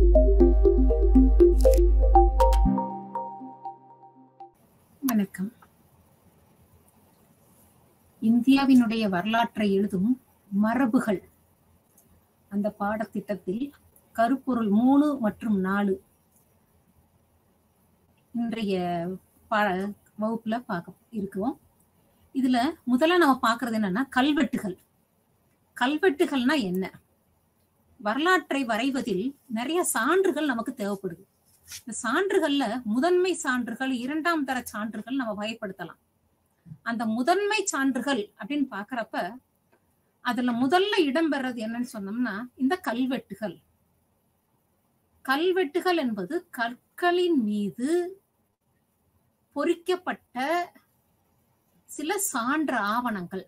வணக்கம் இந்தியாவினுடைய வரலாற்றை எழுதும் மரபுகள் அந்த பாடத்திட்டத்தில் கருப்பொருள் மூணு மற்றும் நாலு இன்றைய பா வகுப்புல பார்க்க இருக்கோம் இதுல முதல்ல நம்ம பார்க்கிறது என்னன்னா கல்வெட்டுகள் கல்வெட்டுகள்னா என்ன வரலாற்றை வரைவதில் நிறைய சான்றுகள் நமக்கு தேவைப்படுது இந்த சான்றுகள்ல முதன்மை சான்றுகள் இரண்டாம் தர சான்றுகள் நம்ம வகைப்படுத்தலாம் அந்த முதன்மை சான்றுகள் அப்படின்னு பாக்குறப்ப அதுல முதல்ல இடம்பெறது என்னன்னு சொன்னோம்னா இந்த கல்வெட்டுகள் கல்வெட்டுகள் என்பது கற்களின் மீது பொறிக்கப்பட்ட சில சான்று ஆவணங்கள்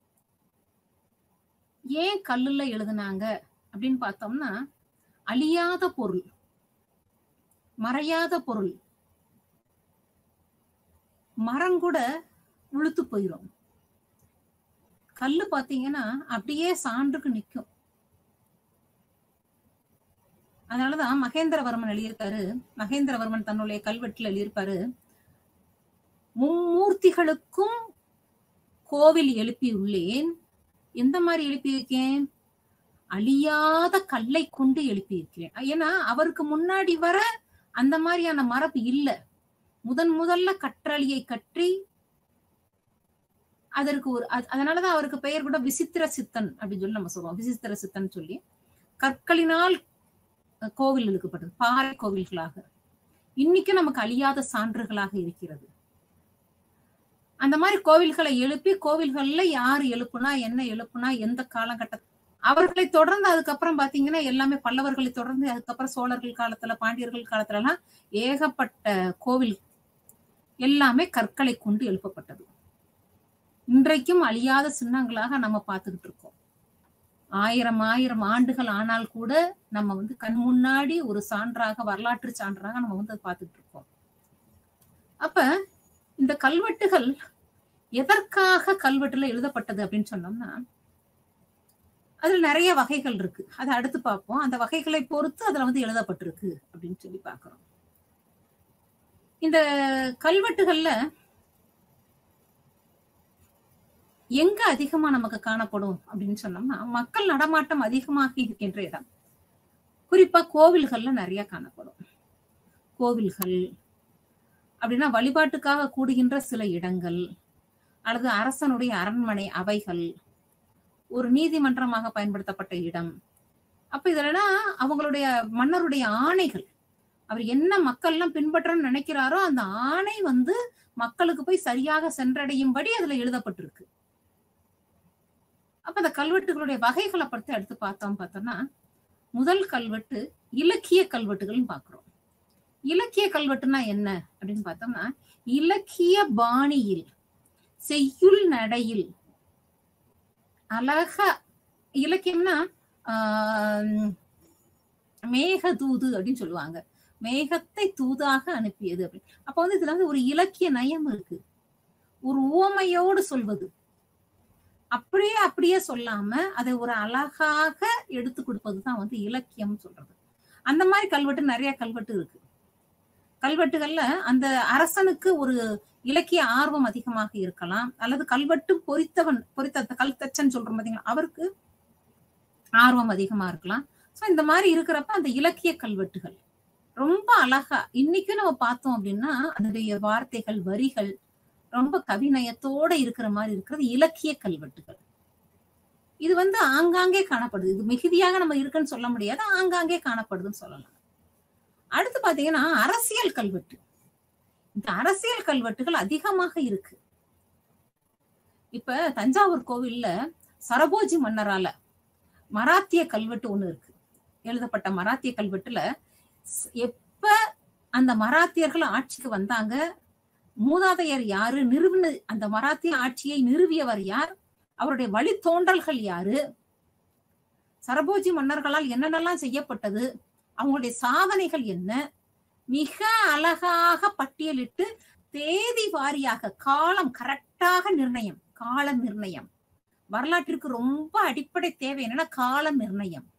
ஏன் கல்லுல எழுதுனாங்க அப்படின்னு பார்த்தோம்னா அழியாத பொருள் மறையாத பொருள் மரம் கூட உளுத்து போயிரும் கல்லு பாத்தீங்கன்னா அப்படியே சான்றுக்கு நிக்கும் அதனாலதான் மகேந்திரவர்மன் எழுதியிருக்காரு மகேந்திரவர்மன் தன்னுடைய கல்வெட்டுல எழுதியிருப்பாரு மும்மூர்த்திகளுக்கும் கோவில் எழுப்பியுள்ளேன் எந்த மாதிரி எழுப்பியிருக்கேன் அழியாத கல்லை கொண்டு எழுப்பியிருக்கிறேன் ஏன்னா அவருக்கு முன்னாடி வர அந்த மாதிரியான மரபு இல்ல முதன் முதல்ல கற்றளியை கற்றி அதற்கு ஒரு அதனாலதான் அவருக்கு பெயர் கூட விசித்திர சித்தன் அப்படின்னு சொல்லி நம்ம சொல்லுவோம் விசித்திர சித்தன் சொல்லி கற்களினால் கோவில் எழுக்கப்பட்டது பாறை கோவில்களாக இன்னைக்கு நமக்கு அழியாத சான்றுகளாக இருக்கிறது அந்த மாதிரி கோவில்களை எழுப்பி கோவில்கள்ல யாரு எழுப்புனா என்ன எழுப்புனா எந்த காலகட்ட அவர்களை தொடர்ந்து அதுக்கப்புறம் பாத்தீங்கன்னா எல்லாமே பல்லவர்களை தொடர்ந்து அதுக்கப்புறம் சோழர்கள் காலத்துல பாண்டியர்கள் காலத்துல எல்லாம் ஏகப்பட்ட கோவில் எல்லாமே கற்களை கொண்டு எழுப்பப்பட்டது இன்றைக்கும் அழியாத சின்னங்களாக நம்ம பார்த்துக்கிட்டு இருக்கோம் ஆயிரம் ஆயிரம் ஆண்டுகள் ஆனால் கூட நம்ம வந்து கண் முன்னாடி ஒரு சான்றாக வரலாற்று சான்றாக நம்ம வந்து பார்த்துட்டு இருக்கோம் அப்ப இந்த கல்வெட்டுகள் எதற்காக கல்வெட்டுல எழுதப்பட்டது அப்படின்னு சொன்னோம்னா அதுல நிறைய வகைகள் இருக்கு அதை அடுத்து பார்ப்போம் அந்த வகைகளை பொறுத்து அதுல வந்து எழுதப்பட்டிருக்கு அப்படின்னு சொல்லி பாக்குறோம் இந்த கல்வெட்டுகள்ல எங்க அதிகமா நமக்கு காணப்படும் அப்படின்னு சொன்னோம்னா மக்கள் நடமாட்டம் அதிகமாக இருக்கின்ற இடம் குறிப்பா கோவில்கள்ல நிறைய காணப்படும் கோவில்கள் அப்படின்னா வழிபாட்டுக்காக கூடுகின்ற சில இடங்கள் அல்லது அரசனுடைய அரண்மனை அவைகள் ஒரு நீதிமன்றமாக பயன்படுத்தப்பட்ட இடம் அப்ப இதெல்லாம் அவங்களுடைய மன்னருடைய ஆணைகள் அவர் என்ன மக்கள் எல்லாம் பின்பற்றன்னு நினைக்கிறாரோ அந்த ஆணை வந்து மக்களுக்கு போய் சரியாக சென்றடையும்படி அதுல எழுதப்பட்டிருக்கு அப்ப அந்த கல்வெட்டுகளுடைய வகைகளை பற்றி எடுத்து பார்த்தோம் பார்த்தோம்னா முதல் கல்வெட்டு இலக்கிய கல்வெட்டுகள்னு பாக்குறோம் இலக்கிய கல்வெட்டுனா என்ன அப்படின்னு பார்த்தோம்னா இலக்கிய பாணியில் செய்யுள் நடையில் அழகா இலக்கியம்னா ஆஹ் மேக தூது அப்படின்னு சொல்லுவாங்க மேகத்தை தூதாக அனுப்பியது அப்படின்னு அப்ப வந்து இதுல வந்து ஒரு இலக்கிய நயம் இருக்கு ஒரு உவமையோடு சொல்வது அப்படியே அப்படியே சொல்லாம அதை ஒரு அழகாக எடுத்து கொடுப்பதுதான் வந்து இலக்கியம் சொல்றது அந்த மாதிரி கல்வெட்டு நிறைய கல்வெட்டு இருக்கு கல்வெட்டுகள்ல அந்த அரசனுக்கு ஒரு இலக்கிய ஆர்வம் அதிகமாக இருக்கலாம் அல்லது கல்வெட்டு பொறித்தவன் பொறித்த கல் தச்சன் சொல்றோம் பாத்தீங்களா அவருக்கு ஆர்வம் அதிகமா இருக்கலாம் சோ இந்த மாதிரி இருக்கிறப்ப அந்த இலக்கிய கல்வெட்டுகள் ரொம்ப அழகா இன்னைக்கு நம்ம பார்த்தோம் அப்படின்னா அதனுடைய வார்த்தைகள் வரிகள் ரொம்ப கவிநயத்தோட இருக்கிற மாதிரி இருக்கிறது இலக்கிய கல்வெட்டுகள் இது வந்து ஆங்காங்கே காணப்படுது இது மிகுதியாக நம்ம இருக்குன்னு சொல்ல முடியாது ஆங்காங்கே காணப்படுதுன்னு சொல்லலாம் அடுத்து பாத்தீங்கன்னா அரசியல் கல்வெட்டு இந்த அரசியல் கல்வெட்டுகள் அதிகமாக இருக்கு இப்ப தஞ்சாவூர் கோவில்ல சரபோஜி மன்னரால மராத்திய கல்வெட்டு ஒண்ணு இருக்கு எழுதப்பட்ட மராத்திய கல்வெட்டுல எப்ப அந்த மராத்தியர்கள் ஆட்சிக்கு வந்தாங்க மூதாதையர் யாரு நிறுவன அந்த மராத்திய ஆட்சியை நிறுவியவர் யார் அவருடைய வழித்தோன்றல்கள் யாரு சரபோஜி மன்னர்களால் என்னென்னலாம் செய்யப்பட்டது அவங்களுடைய சாதனைகள் என்ன மிக அழகாக பட்டியலிட்டு தேதி வாரியாக காலம் கரெக்டாக நிர்ணயம் கால நிர்ணயம் வரலாற்றிற்கு ரொம்ப அடிப்படை தேவை என்னன்னா கால நிர்ணயம்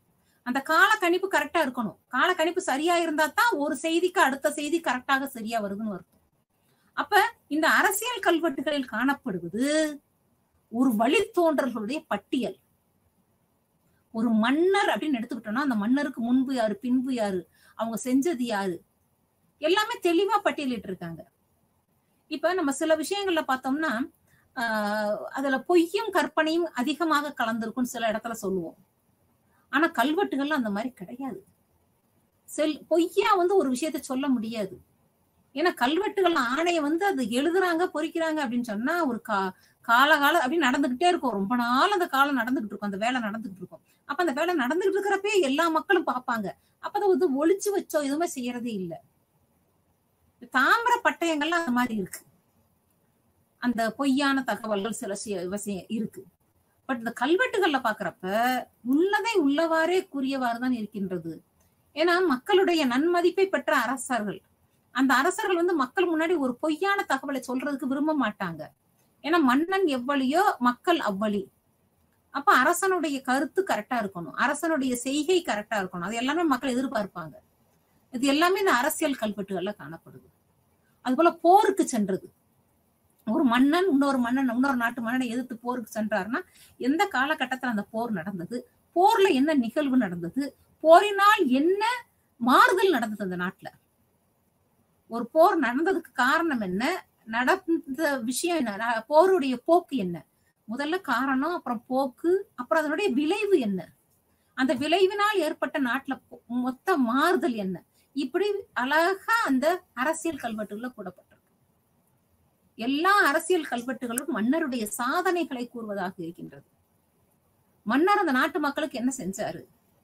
அந்த கால கணிப்பு கரெக்டா இருக்கணும் கால கணிப்பு சரியா இருந்தா தான் ஒரு செய்திக்கு அடுத்த செய்தி கரெக்டாக சரியா வருதுன்னு அர்த்தம் அப்ப இந்த அரசியல் கல்வெட்டுகளில் காணப்படுவது ஒரு வழித்தோன்றல்களுடைய பட்டியல் ஒரு மன்னர் அப்படின்னு எடுத்துக்கிட்டோம்னா அந்த மன்னருக்கு முன்பு யாரு பின்பு யாரு அவங்க செஞ்சது யாரு எல்லாமே தெளிவா பட்டியலிட்டு இருக்காங்க இப்ப நம்ம சில விஷயங்கள்ல பார்த்தோம்னா ஆஹ் அதுல பொய்யும் கற்பனையும் அதிகமாக கலந்திருக்கும்னு சில இடத்துல சொல்லுவோம் ஆனா கல்வெட்டுகள்ல அந்த மாதிரி கிடையாது செல் பொய்யா வந்து ஒரு விஷயத்த சொல்ல முடியாது ஏன்னா கல்வெட்டுகள் ஆணையை வந்து அது எழுதுறாங்க பொறிக்கிறாங்க அப்படின்னு சொன்னா ஒரு கா காலகாலம் அப்படின்னு நடந்துகிட்டே இருக்கும் ரொம்ப நாள் அந்த காலம் நடந்துகிட்டு இருக்கும் அந்த வேலை நடந்துகிட்டு இருக்கும் அப்ப அந்த வேலை நடந்துகிட்டு இருக்கிறப்பே எல்லா மக்களும் பார்ப்பாங்க அப்ப அதை வந்து ஒளிச்சு வச்சோ எதுவுமே செய்யறதே இல்லை தாமிர பட்டயங்கள்லாம் அந்த மாதிரி இருக்கு அந்த பொய்யான தகவல்கள் சில சி- விஷயம் இருக்கு பட் இந்த கல்வெட்டுகள்ல பாக்குறப்ப உள்ளதை உள்ளவாறே கூறியவாறு தான் இருக்கின்றது ஏன்னா மக்களுடைய நன்மதிப்பை பெற்ற அரசர்கள் அந்த அரசர்கள் வந்து மக்கள் முன்னாடி ஒரு பொய்யான தகவலை சொல்றதுக்கு விரும்ப மாட்டாங்க ஏன்னா மன்னன் எவ்வளியோ மக்கள் அவ்வளி அப்ப அரசனுடைய கருத்து கரெக்டா இருக்கணும் அரசனுடைய செய்கை கரெக்டா இருக்கணும் அது எல்லாமே மக்கள் எதிர்பார்ப்பாங்க இது எல்லாமே இந்த அரசியல் கல்வெட்டுகள்ல காணப்படுது அதுபோல போருக்கு சென்றது ஒரு மன்னன் இன்னொரு மன்னன் இன்னொரு நாட்டு மன்னனை எதிர்த்து போருக்கு சென்றாருன்னா எந்த காலகட்டத்துல அந்த போர் நடந்தது போர்ல என்ன நிகழ்வு நடந்தது போரினால் என்ன மாறுதல் நடந்தது அந்த நாட்டுல ஒரு போர் நடந்ததுக்கு காரணம் என்ன நடந்த விஷயம் என்ன ந- போருடைய போக்கு என்ன முதல்ல காரணம் அப்புறம் போக்கு அப்புறம் அதனுடைய விளைவு என்ன அந்த விளைவினால் ஏற்பட்ட நாட்டுல பொ- மொத்த மாறுதல் என்ன இப்படி அழகா அந்த அரசியல் கல்வெட்டுல கூடப்பட்டிருக்கு எல்லா அரசியல் கல்வெட்டுகளும் மன்னருடைய சாதனைகளை கூறுவதாக இருக்கின்றது மன்னர் அந்த நாட்டு மக்களுக்கு என்ன செஞ்சாரு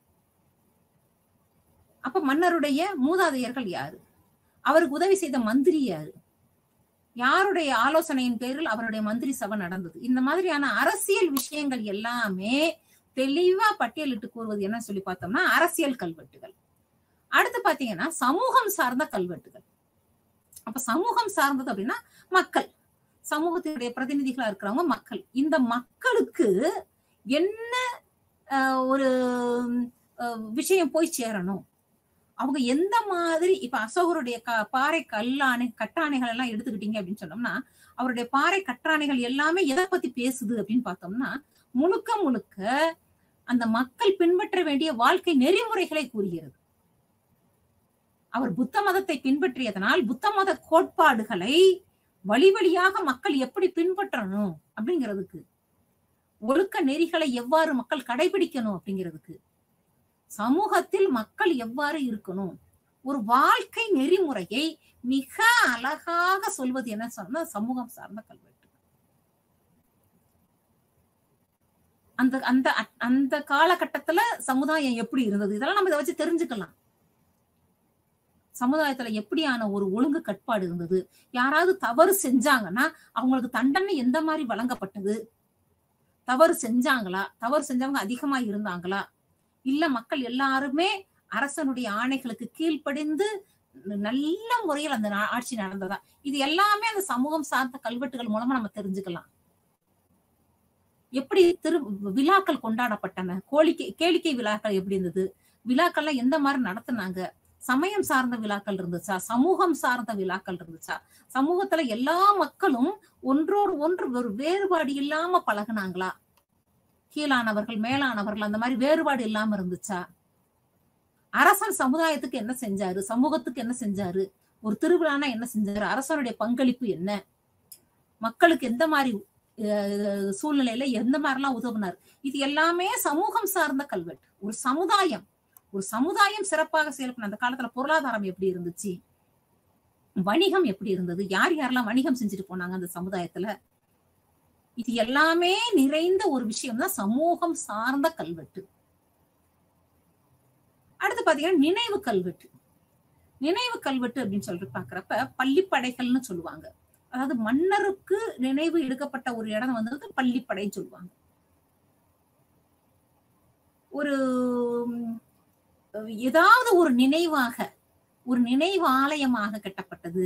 அப்ப மன்னருடைய மூதாதையர்கள் யாரு அவருக்கு உதவி செய்த மந்திரி யாரு யாருடைய ஆலோசனையின் பேரில் அவருடைய மந்திரி சபை நடந்தது இந்த மாதிரியான அரசியல் விஷயங்கள் எல்லாமே தெளிவா பட்டியலிட்டு கூறுவது என்ன சொல்லி பார்த்தோம்னா அரசியல் கல்வெட்டுகள் அடுத்து பாத்தீங்கன்னா சமூகம் சார்ந்த கல்வெட்டுகள் அப்ப சமூகம் சார்ந்தது அப்படின்னா மக்கள் சமூகத்தினுடைய பிரதிநிதிகளா இருக்கிறவங்க மக்கள் இந்த மக்களுக்கு என்ன ஆஹ், ஒரு ஆஹ், விஷயம் போய் சேரணும் அவங்க எந்த மாதிரி இப்ப அசோகருடைய க பாறை கல்லாணை கட்டாணைகள் எல்லாம் எடுத்துக்கிட்டீங்க அப்படின்னு சொன்னோம்னா அவருடைய பாறை கட்டாணைகள் எல்லாமே எதை பத்தி பேசுது அப்படின்னு பார்த்தோம்னா முழுக்க முழுக்க அந்த மக்கள் பின்பற்ற வேண்டிய வாழ்க்கை நெறிமுறைகளை கூறுகிறது அவர் புத்த மதத்தை பின்பற்றியதனால் புத்த மத கோட்பாடுகளை வழி வழியாக மக்கள் எப்படி பின்பற்றணும் அப்படிங்கிறதுக்கு ஒழுக்க நெறிகளை எவ்வாறு மக்கள் கடைபிடிக்கணும் அப்படிங்கிறதுக்கு சமூகத்தில் மக்கள் எவ்வாறு இருக்கணும் ஒரு வாழ்க்கை நெறிமுறையை மிக அழகாக சொல்வது என்ன சொன்னா சமூகம் சார்ந்த கல்வெட்டு அந்த அந்த அந்த காலகட்டத்துல சமுதாயம் எப்படி இருந்தது இதெல்லாம் நம்ம இதை வச்சு தெரிஞ்சுக்கலாம் சமுதாயத்துல எப்படியான ஒரு ஒழுங்கு கட்பாடு இருந்தது யாராவது தவறு செஞ்சாங்கன்னா அவங்களுக்கு தண்டனை எந்த மாதிரி வழங்கப்பட்டது தவறு செஞ்சாங்களா தவறு செஞ்சவங்க அதிகமா இருந்தாங்களா இல்ல மக்கள் எல்லாருமே அரசனுடைய ஆணைகளுக்கு கீழ்ப்படிந்து நல்ல முறையில் அந்த நா- ஆட்சி நடந்ததா இது எல்லாமே அந்த சமூகம் சார்ந்த கல்வெட்டுகள் மூலமா நம்ம தெரிஞ்சுக்கலாம் எப்படி திரு விழாக்கள் கொண்டாடப்பட்டன கோழிக்கை கேளிக்கை விழாக்கள் எப்படி இருந்தது விழாக்கள்லாம் எந்த மாதிரி நடத்துனாங்க சமயம் சார்ந்த விழாக்கள் இருந்துச்சா சமூகம் சார்ந்த விழாக்கள் இருந்துச்சா சமூகத்துல எல்லா மக்களும் ஒன்றோடு ஒன்று ஒரு வேறுபாடு இல்லாம பழகுனாங்களா கீழானவர்கள் மேலானவர்கள் அந்த மாதிரி வேறுபாடு இல்லாம இருந்துச்சா அரசன் சமுதாயத்துக்கு என்ன செஞ்சாரு சமூகத்துக்கு என்ன செஞ்சாரு ஒரு திருவிழானா என்ன செஞ்சாரு அரசனுடைய பங்களிப்பு என்ன மக்களுக்கு எந்த மாதிரி அஹ், சூழ்நிலையில எந்த மாதிரிலாம் உதவுனார் இது எல்லாமே சமூகம் சார்ந்த கல்வெட்டு ஒரு சமுதாயம் ஒரு சமுதாயம் சிறப்பாக செயல்பட அந்த காலத்துல பொருளாதாரம் எப்படி இருந்துச்சு வணிகம் எப்படி இருந்தது யார் யாரெல்லாம் வணிகம் செஞ்சுட்டு போனாங்க அந்த சமுதாயத்துல இது எல்லாமே நிறைந்த ஒரு விஷயம் தான் சமூகம் சார்ந்த கல்வெட்டு அடுத்து பாத்தீங்கன்னா நினைவு கல்வெட்டு நினைவு கல்வெட்டு அப்படின்னு சொல்லிட்டு பாக்குறப்ப பள்ளிப்படைகள்னு சொல்லுவாங்க அதாவது மன்னருக்கு நினைவு எடுக்கப்பட்ட ஒரு இடம் வந்து பள்ளிப்படைன்னு சொல்லுவாங்க ஒரு உம், ஏதாவது ஒரு நினைவாக ஒரு நினைவு ஆலயமாக கட்டப்பட்டது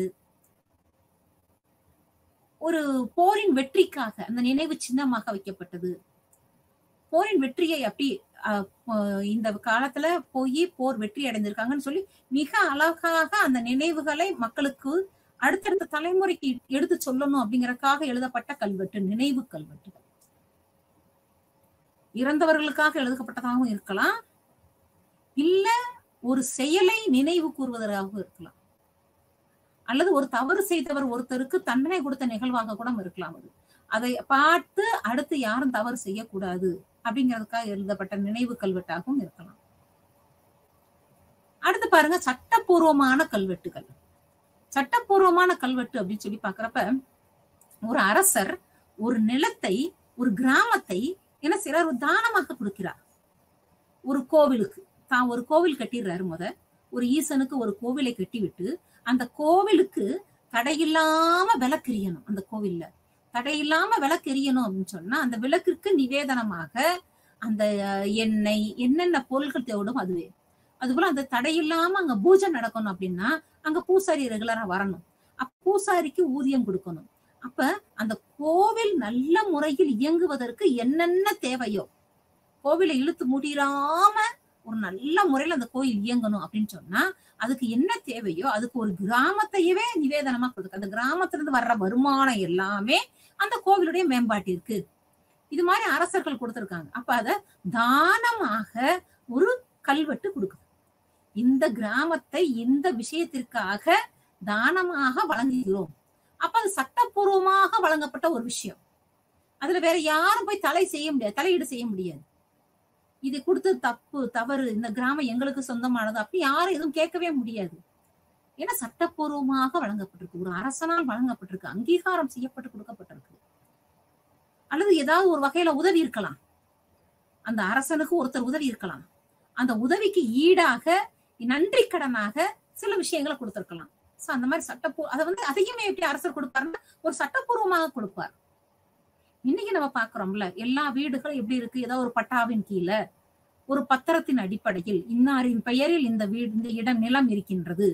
ஒரு போரின் வெற்றிக்காக அந்த நினைவு சின்னமாக வைக்கப்பட்டது போரின் வெற்றியை அப்படி அஹ், அஹ், இந்த காலத்துல போய் போர் வெற்றி அடைந்திருக்காங்கன்னு சொல்லி மிக அழகாக அந்த நினைவுகளை மக்களுக்கு அடுத்தடுத்த தலைமுறைக்கு எடுத்து சொல்லணும் அப்படிங்கறதுக்காக எழுதப்பட்ட கல்வெட்டு நினைவு கல்வெட்டு இறந்தவர்களுக்காக எழுதப்பட்டதாகவும் இருக்கலாம் இல்ல ஒரு செயலை நினைவு கூறுவதற்காகவும் இருக்கலாம் அல்லது ஒரு தவறு செய்தவர் ஒருத்தருக்கு தண்டனை கொடுத்த நிகழ்வாக கூட இருக்கலாம் அது அதை பார்த்து அடுத்து யாரும் தவறு செய்யக்கூடாது அப்படிங்கிறதுக்காக எழுதப்பட்ட நினைவு கல்வெட்டாகவும் இருக்கலாம் அடுத்து பாருங்க சட்டப்பூர்வமான கல்வெட்டுகள் சட்டப்பூர்வமான கல்வெட்டு அப்படின்னு சொல்லி பாக்குறப்ப ஒரு அரசர் ஒரு நிலத்தை ஒரு கிராமத்தை என்ன சிலர் தானமாக கொடுக்கிறார் ஒரு கோவிலுக்கு தான் ஒரு கோவில் கட்டிடுறாரு முத ஒரு ஈசனுக்கு ஒரு கோவிலை கட்டிவிட்டு அந்த கோவிலுக்கு தடையில்லாம விளக்கெரியணும் அந்த கோவில்ல தடையில்லாம விளக்கெரியணும் அப்படின்னு சொன்னா அந்த விளக்கிற்கு நிவேதனமாக அந்த அஹ், எண்ணெய் என்னென்ன பொருட்கள் தேவைடும் அதுவே அதுபோல அந்த தடையில்லாம அங்க பூஜை நடக்கணும் அப்படின்னா அங்க பூசாரி ரெகுலரா வரணும் அப்ப பூசாரிக்கு ஊதியம் கொடுக்கணும் அப்ப அந்த கோவில் நல்ல முறையில் இயங்குவதற்கு என்னென்ன தேவையோ கோவிலை இழுத்து முடிராம ஒரு நல்ல முறையில அந்த கோயில் இயங்கணும் அப்படின்னு சொன்னா அதுக்கு என்ன தேவையோ அதுக்கு ஒரு கிராமத்தையவே நிவேதனமா கொடுக்கு அந்த கிராமத்துல இருந்து வர்ற வருமானம் எல்லாமே அந்த கோவிலுடைய மேம்பாட்டிற்கு இது மாதிரி அரசர்கள் கொடுத்திருக்காங்க அப்ப அத தானமாக ஒரு கல்வெட்டு கொடுக்குது இந்த கிராமத்தை இந்த விஷயத்திற்காக தானமாக வழங்குகிறோம் அப்ப அது சட்டப்பூர்வமாக வழங்கப்பட்ட ஒரு விஷயம் அதுல வேற யாரும் போய் தலை செய்ய முடியாது தலையீடு செய்ய முடியாது இது கொடுத்து தப்பு தவறு இந்த கிராமம் எங்களுக்கு சொந்தமானது அப்படி யாரும் எதுவும் கேட்கவே முடியாது ஏன்னா சட்டப்பூர்வமாக வழங்கப்பட்டிருக்கு ஒரு அரசனால் வழங்கப்பட்டிருக்கு அங்கீகாரம் செய்யப்பட்டு கொடுக்கப்பட்டிருக்கு அல்லது ஏதாவது ஒரு வகையில உதவி இருக்கலாம் அந்த அரசனுக்கு ஒருத்தர் உதவி இருக்கலாம் அந்த உதவிக்கு ஈடாக நன்றி கடனாக சில விஷயங்களை கொடுத்திருக்கலாம் சோ அந்த மாதிரி சட்டப்பூ அதை வந்து அதையுமே எப்படி அரசர் கொடுப்பாருன்னா ஒரு சட்டப்பூர்வமாக கொடுப்பார் இன்னைக்கு நம்ம பாக்குறோம்ல எல்லா வீடுகளும் எப்படி இருக்கு ஏதோ ஒரு பட்டாவின் கீழே ஒரு பத்திரத்தின் அடிப்படையில் இன்னாரின் பெயரில் இந்த வீடு இந்த இடம் நிலம் இருக்கின்றது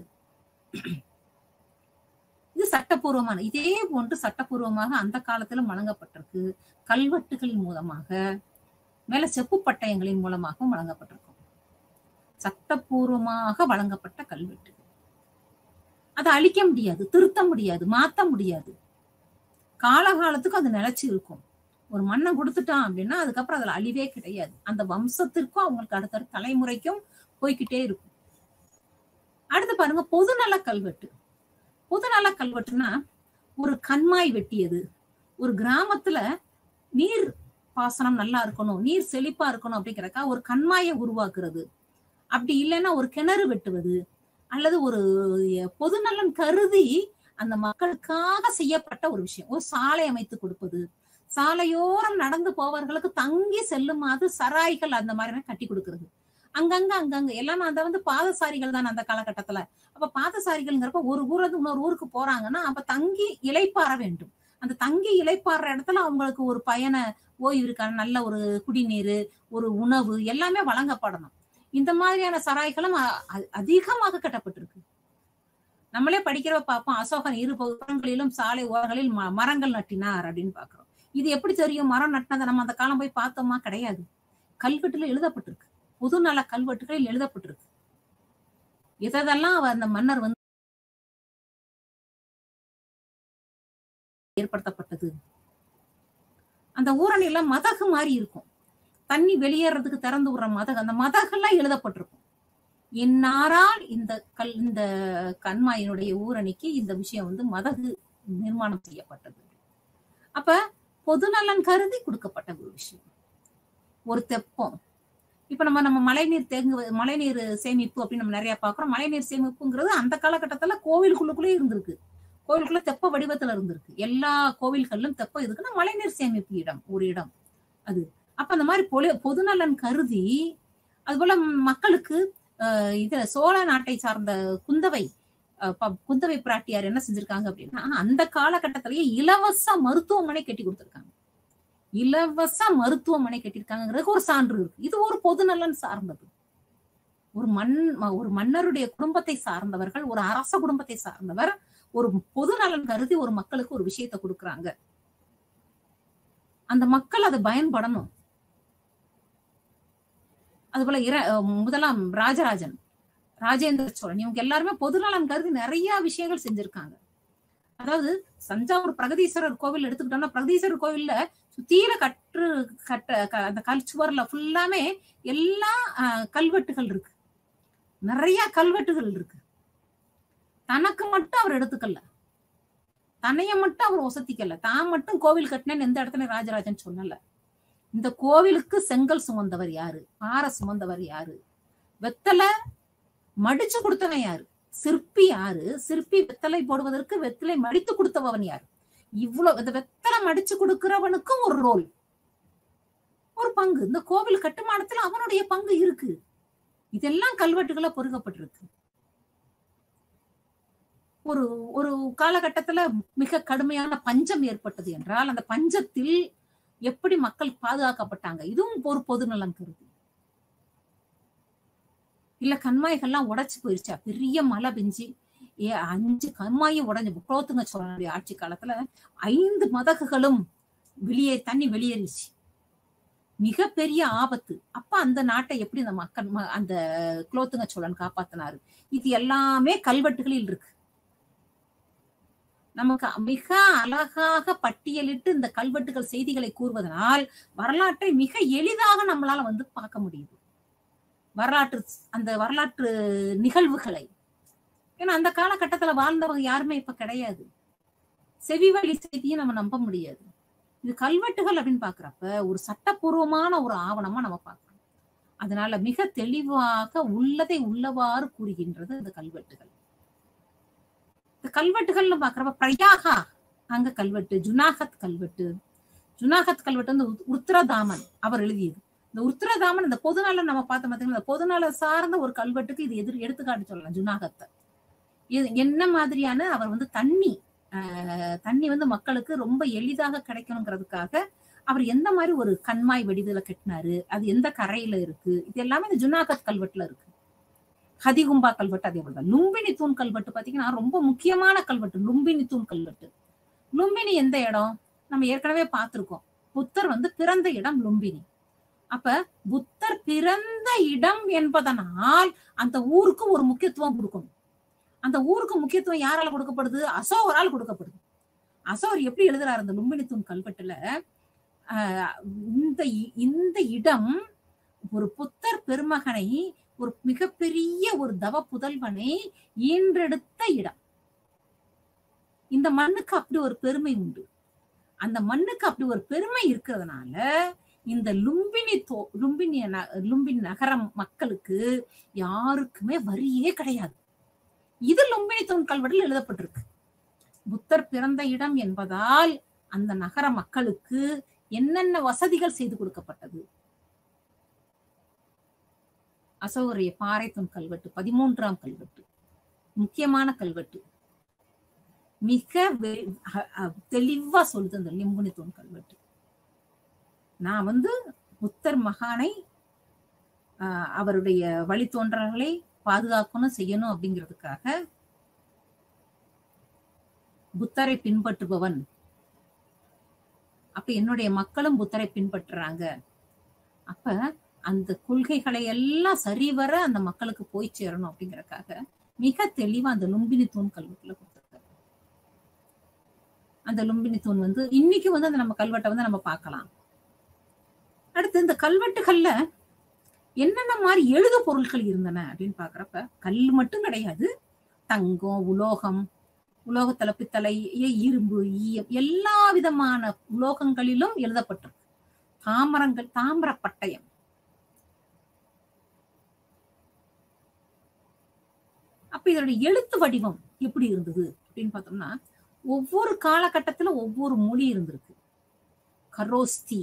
இது சட்டப்பூர்வமான இதே போன்று சட்டப்பூர்வமாக அந்த காலத்திலும் வழங்கப்பட்டிருக்கு கல்வெட்டுகளின் மூலமாக மேல செப்பு பட்டயங்களின் மூலமாகவும் வழங்கப்பட்டிருக்கும் சட்டப்பூர்வமாக வழங்கப்பட்ட கல்வெட்டு அதை அழிக்க முடியாது திருத்த முடியாது மாத்த முடியாது காலகாலத்துக்கு அது நிலைச்சு இருக்கும் ஒரு மண்ணை கொடுத்துட்டான் அப்படின்னா அதுக்கப்புறம் அதுல அழிவே கிடையாது அந்த வம்சத்திற்கும் அவங்களுக்கு அடுத்த தலைமுறைக்கும் போய்க்கிட்டே இருக்கும் அடுத்து பாருங்க பொதுநல கல்வெட்டு பொதுநல கல்வெட்டுனா ஒரு கண்மாய் வெட்டியது ஒரு கிராமத்துல நீர் பாசனம் நல்லா இருக்கணும் நீர் செழிப்பா இருக்கணும் அப்படிங்கறக்கா ஒரு கண்மாயை உருவாக்குறது அப்படி இல்லைன்னா ஒரு கிணறு வெட்டுவது அல்லது ஒரு பொதுநலன் கருதி அந்த மக்களுக்காக செய்யப்பட்ட ஒரு விஷயம் ஒரு சாலை அமைத்து கொடுப்பது சாலையோரம் நடந்து போவர்களுக்கு தங்கி செல்லுமாறு சராய்கள் அந்த மாதிரி கட்டி கொடுக்கறது அங்கங்க அங்கங்க எல்லாம் அந்த வந்து பாதசாரிகள் தான் அந்த காலகட்டத்துல அப்ப பாதசாரிகள்ங்கிறப்ப ஒரு ஊர்ல இருந்து இன்னொரு ஊருக்கு போறாங்கன்னா அப்ப தங்கி இலைப்பாற வேண்டும் அந்த தங்கி இலைப்பாடுற இடத்துல அவங்களுக்கு ஒரு பயண ஓய்விற்கான நல்ல ஒரு குடிநீர் ஒரு உணவு எல்லாமே வழங்கப்படணும் இந்த மாதிரியான சராய்களும் அ- அ- அதிகமாக கட்டப்பட்டிருக்கு நம்மளே படிக்கிறவ பார்ப்போம் அசோகன் இரு புறங்களிலும் சாலை ஓரங்களில் ம- மரங்கள் நட்டினார் அப்படின்னு பாக்குறோம் இது எப்படி தெரியும் மரம் நட்டினதை நம்ம அந்த காலம் போய் பார்த்தோமா கிடையாது கல்வெட்டுல எழுதப்பட்டிருக்கு பொதுநல கல்வெட்டுகளில் எழுதப்பட்டிருக்கு எதெல்லாம் அவர் அந்த மன்னர் வந்து ஏற்படுத்தப்பட்டது அந்த ஊரணியில மதகு மாதிரி இருக்கும் தண்ணி வெளியேறதுக்கு திறந்து விடுற மதகு அந்த மதகெல்லாம் எழுதப்பட்டிருக்கும் இன்னாரால் இந்த கல் இந்த கண்மாயினுடைய ஊரணிக்கு இந்த விஷயம் வந்து மதகு நிர்மாணம் செய்யப்பட்டது அப்ப பொதுநலன் கருதி கொடுக்கப்பட்ட ஒரு விஷயம் ஒரு தெப்பம் இப்ப நம்ம நம்ம மழைநீர் தேங்கு மழைநீர் சேமிப்பு அப்படின்னு நம்ம நிறைய பாக்குறோம் மழைநீர் சேமிப்புங்கிறது அந்த காலகட்டத்துல கோவிலுக்குள்ளுக்குள்ளே இருந்திருக்கு கோவிலுக்குள்ள தெப்ப வடிவத்துல இருந்திருக்கு எல்லா கோவில்களிலும் தெப்பம் எதுக்குன்னா மழைநீர் சேமிப்பு இடம் ஒரு இடம் அது அப்ப அந்த மாதிரி பொலி பொதுநலன் கருதி அது போல மக்களுக்கு அஹ், இது சோழ நாட்டை சார்ந்த குந்தவை அஹ், ப- குந்தவை பிராட்டியார் என்ன செஞ்சிருக்காங்க அப்படின்னா அந்த காலகட்டத்திலேயே இலவச மருத்துவமனை கட்டி கொடுத்திருக்காங்க இலவச மருத்துவமனை கட்டியிருக்காங்கிறதுக்கு ஒரு சான்று இருக்கு இது ஒரு பொதுநலன் சார்ந்தது ஒரு மண் ம- ஒரு மன்னருடைய குடும்பத்தை சார்ந்தவர்கள் ஒரு அரச குடும்பத்தை சார்ந்தவர் ஒரு பொதுநலன் கருதி ஒரு மக்களுக்கு ஒரு விஷயத்தை கொடுக்கறாங்க அந்த மக்கள் அதை பயன்படணும் அதுபோல இர அஹ் முதலாம் ராஜராஜன் ராஜேந்திர சோழன் இவங்க எல்லாருமே பொதுநலன் கருதி நிறைய விஷயங்கள் செஞ்சிருக்காங்க அதாவது தஞ்சாவூர் பிரகதீஸ்வரர் கோவில் எடுத்துக்கிட்டோம்னா பிரகதீஸ்வரர் கோவில்ல சுத்தீர கற்று கட்ட க- அந்த கல் சுவர்ல ஃபுல்லாமே எல்லா அஹ், கல்வெட்டுகள் இருக்கு நிறைய கல்வெட்டுகள் இருக்கு தனக்கு மட்டும் அவர் எடுத்துக்கல தன்னைய மட்டும் அவர் ஒசத்திக்கல தான் மட்டும் கோவில் கட்டினேன்னு எந்த இடத்துல ராஜராஜன் சொல்லல இந்த கோவிலுக்கு செங்கல் சுமந்தவர் யாரு பாறை சுமந்தவர் யாரு வெத்தலை மடிச்சு கொடுத்தவன் யாரு சிற்பி யாரு சிற்பி வெத்தலை போடுவதற்கு வெத்தலை மடித்து கொடுத்தவன் யாரு இவ்வளவு இந்த வெத்தலை மடிச்சு கொடுக்கிறவனுக்கும் ஒரு ரோல் ஒரு பங்கு இந்த கோவில் கட்டுமானத்துல அவனுடைய பங்கு இருக்கு இதெல்லாம் கல்வெட்டுகளா பொருகப்பட்டிருக்கு ஒரு ஒரு காலகட்டத்துல மிக கடுமையான பஞ்சம் ஏற்பட்டது என்றால் அந்த பஞ்சத்தில் எப்படி மக்கள் பாதுகாக்கப்பட்டாங்க இதுவும் ஒரு பொதுநலம் கருதி இல்ல கண்மாய்கள்லாம் உடைச்சு போயிருச்சா பெரிய மழை பெஞ்சு ஏ அஞ்சு கண்மாயும் உடைஞ்சு குலோத்துங்க சோழனுடைய ஆட்சி காலத்துல ஐந்து மதகுகளும் வெளியே தண்ணி வெளியேறிச்சு மிகப்பெரிய ஆபத்து அப்ப அந்த நாட்டை எப்படி அந்த மக்கள் ம- அந்த குலோத்துங்க சோழன் காப்பாத்தினாரு இது எல்லாமே கல்வெட்டுகளில் இருக்கு நமக்கு மிக அழகாக பட்டியலிட்டு இந்த கல்வெட்டுகள் செய்திகளை கூறுவதனால் வரலாற்றை மிக எளிதாக நம்மளால வந்து பார்க்க முடியுது வரலாற்று அந்த வரலாற்று நிகழ்வுகளை ஏன்னா அந்த காலகட்டத்துல வாழ்ந்தவங்க யாருமே இப்ப கிடையாது செவி வழி செய்தியை நம்ம நம்ப முடியாது இது கல்வெட்டுகள் அப்படின்னு பாக்குறப்ப ஒரு சட்டப்பூர்வமான ஒரு ஆவணமா நம்ம பார்க்கணும் அதனால மிக தெளிவாக உள்ளதை உள்ளவாறு கூறுகின்றது இந்த கல்வெட்டுகள் இந்த கல்வெட்டுகள்னு பாக்குறப்ப பிரயாகா அங்க கல்வெட்டு ஜுனாகத் கல்வெட்டு ஜுனாகத் கல்வெட்டு வந்து உத்- உருத்திரதாமன் அவர் எழுதியது இந்த உருத்திரதாமன் இந்த பொதுநலம் நம்ம பார்த்தோம் பார்த்தீங்கன்னா இந்த பொதுநல சார்ந்த ஒரு கல்வெட்டுக்கு இது எதிர் எடுத்துக்காட்டு சொல்லலாம் ஜுனாகத்தை இது என்ன மாதிரியான அவர் வந்து தண்ணி ஆஹ், தண்ணி வந்து மக்களுக்கு ரொம்ப எளிதாக கிடைக்கணுங்கிறதுக்காக அவர் எந்த மாதிரி ஒரு கண்மாய் வெடிதுல கட்டினாரு அது எந்த கரையில இருக்கு இது எல்லாமே இந்த ஜுனாகத் கல்வெட்டுல இருக்கு ஹதிகும்பா கல்வெட்டு அதே போலதான் லும்பினி தூண் கல்வெட்டு பாத்தீங்கன்னா ரொம்ப முக்கியமான கல்வெட்டு லும்பினி தூண் கல்வெட்டு லும்பினி எந்த இடம் நம்ம ஏற்கனவே பார்த்திருக்கோம் புத்தர் வந்து பிறந்த இடம் லும்பினி அப்ப புத்தர் பிறந்த இடம் என்பதனால் அந்த ஊருக்கு ஒரு முக்கியத்துவம் கொடுக்கணும் அந்த ஊருக்கு முக்கியத்துவம் யாரால கொடுக்கப்படுது அசோகரால் கொடுக்கப்படுது அசோகர் எப்படி எழுதுறாரு அந்த லும்பினி தூண் கல்வெட்டுல ஆஹ் இந்த இ- இந்த இடம் ஒரு புத்தர் பெருமகனை ஒரு மிகப்பெரிய ஒரு தவ புதல்வனை ஈன்றெடுத்த இடம் இந்த மண்ணுக்கு அப்படி ஒரு பெருமை உண்டு அந்த மண்ணுக்கு அப்படி ஒரு பெருமை இருக்கிறதுனால இந்த லும்பினி தோ லும்பினி ந- லும்பினி நகரம் மக்களுக்கு யாருக்குமே வரியே கிடையாது இது லும்பினி தூண் கல்வெட்டில் எழுதப்பட்டிருக்கு புத்தர் பிறந்த இடம் என்பதால் அந்த நகர மக்களுக்கு என்னென்ன வசதிகள் செய்து கொடுக்கப்பட்டது அசோகரிய பாறைத்தூண் கல்வெட்டு பதிமூன்றாம் கல்வெட்டு முக்கியமான கல்வெட்டு மிக வெ- அ- அ- தெளிவா சொல்லுது அந்த லிம்புனி தூண் கல்வெட்டு நான் வந்து புத்தர் மகானை ஆஹ், அவருடைய வழித்தோன்றல்களை பாதுகாக்கணும் செய்யணும் அப்படிங்கிறதுக்காக புத்தரை பின்பற்றுபவன் அப்ப என்னுடைய மக்களும் புத்தரை பின்பற்றுறாங்க அப்ப அந்த கொள்கைகளை எல்லாம் சரிவர அந்த மக்களுக்கு போய் சேரணும் அப்படிங்கறக்காக மிக தெளிவா அந்த லும்பினி தூண் கல்வெட்டுல கொடுத்திருக்காரு அந்த லும்பினி தூண் வந்து இன்னைக்கு வந்து அந்த நம்ம கல்வெட்டை வந்து நம்ம பார்க்கலாம் அடுத்து இந்த கல்வெட்டுகள்ல என்னென்ன மாதிரி எழுது பொருட்கள் இருந்தன அப்படின்னு பாக்குறப்ப கல் மட்டும் கிடையாது தங்கம் உலோகம் உலோகத்தல பித்தளை இ- இரும்பு ஈயம் எல்லா விதமான உலோகங்களிலும் எழுதப்பட்டிருக்கு தாமரங்கள் தாமிர பட்டயம் அப்ப இதோட எழுத்து வடிவம் எப்படி இருந்தது அப்படின்னு பார்த்தோம்னா ஒவ்வொரு காலகட்டத்துல ஒவ்வொரு மொழி இருந்திருக்கு கரோஸ்தி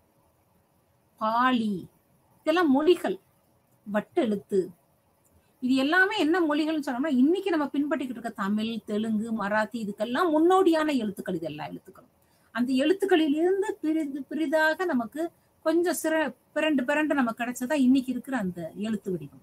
பாலி இதெல்லாம் மொழிகள் வட்டெழுத்து இது எல்லாமே என்ன மொழிகள்னு சொன்னோம்னா இன்னைக்கு நம்ம பின்பற்றிக்கிட்டு இருக்க தமிழ் தெலுங்கு மராத்தி இதுக்கெல்லாம் முன்னோடியான எழுத்துக்கள் இது எல்லா எழுத்துக்களும் அந்த எழுத்துக்களில் இருந்து பிரிது பிரிதாக நமக்கு கொஞ்சம் சிற பிறண்டு பிறண்டு நமக்கு கிடைச்சதா இன்னைக்கு இருக்கிற அந்த எழுத்து வடிவம்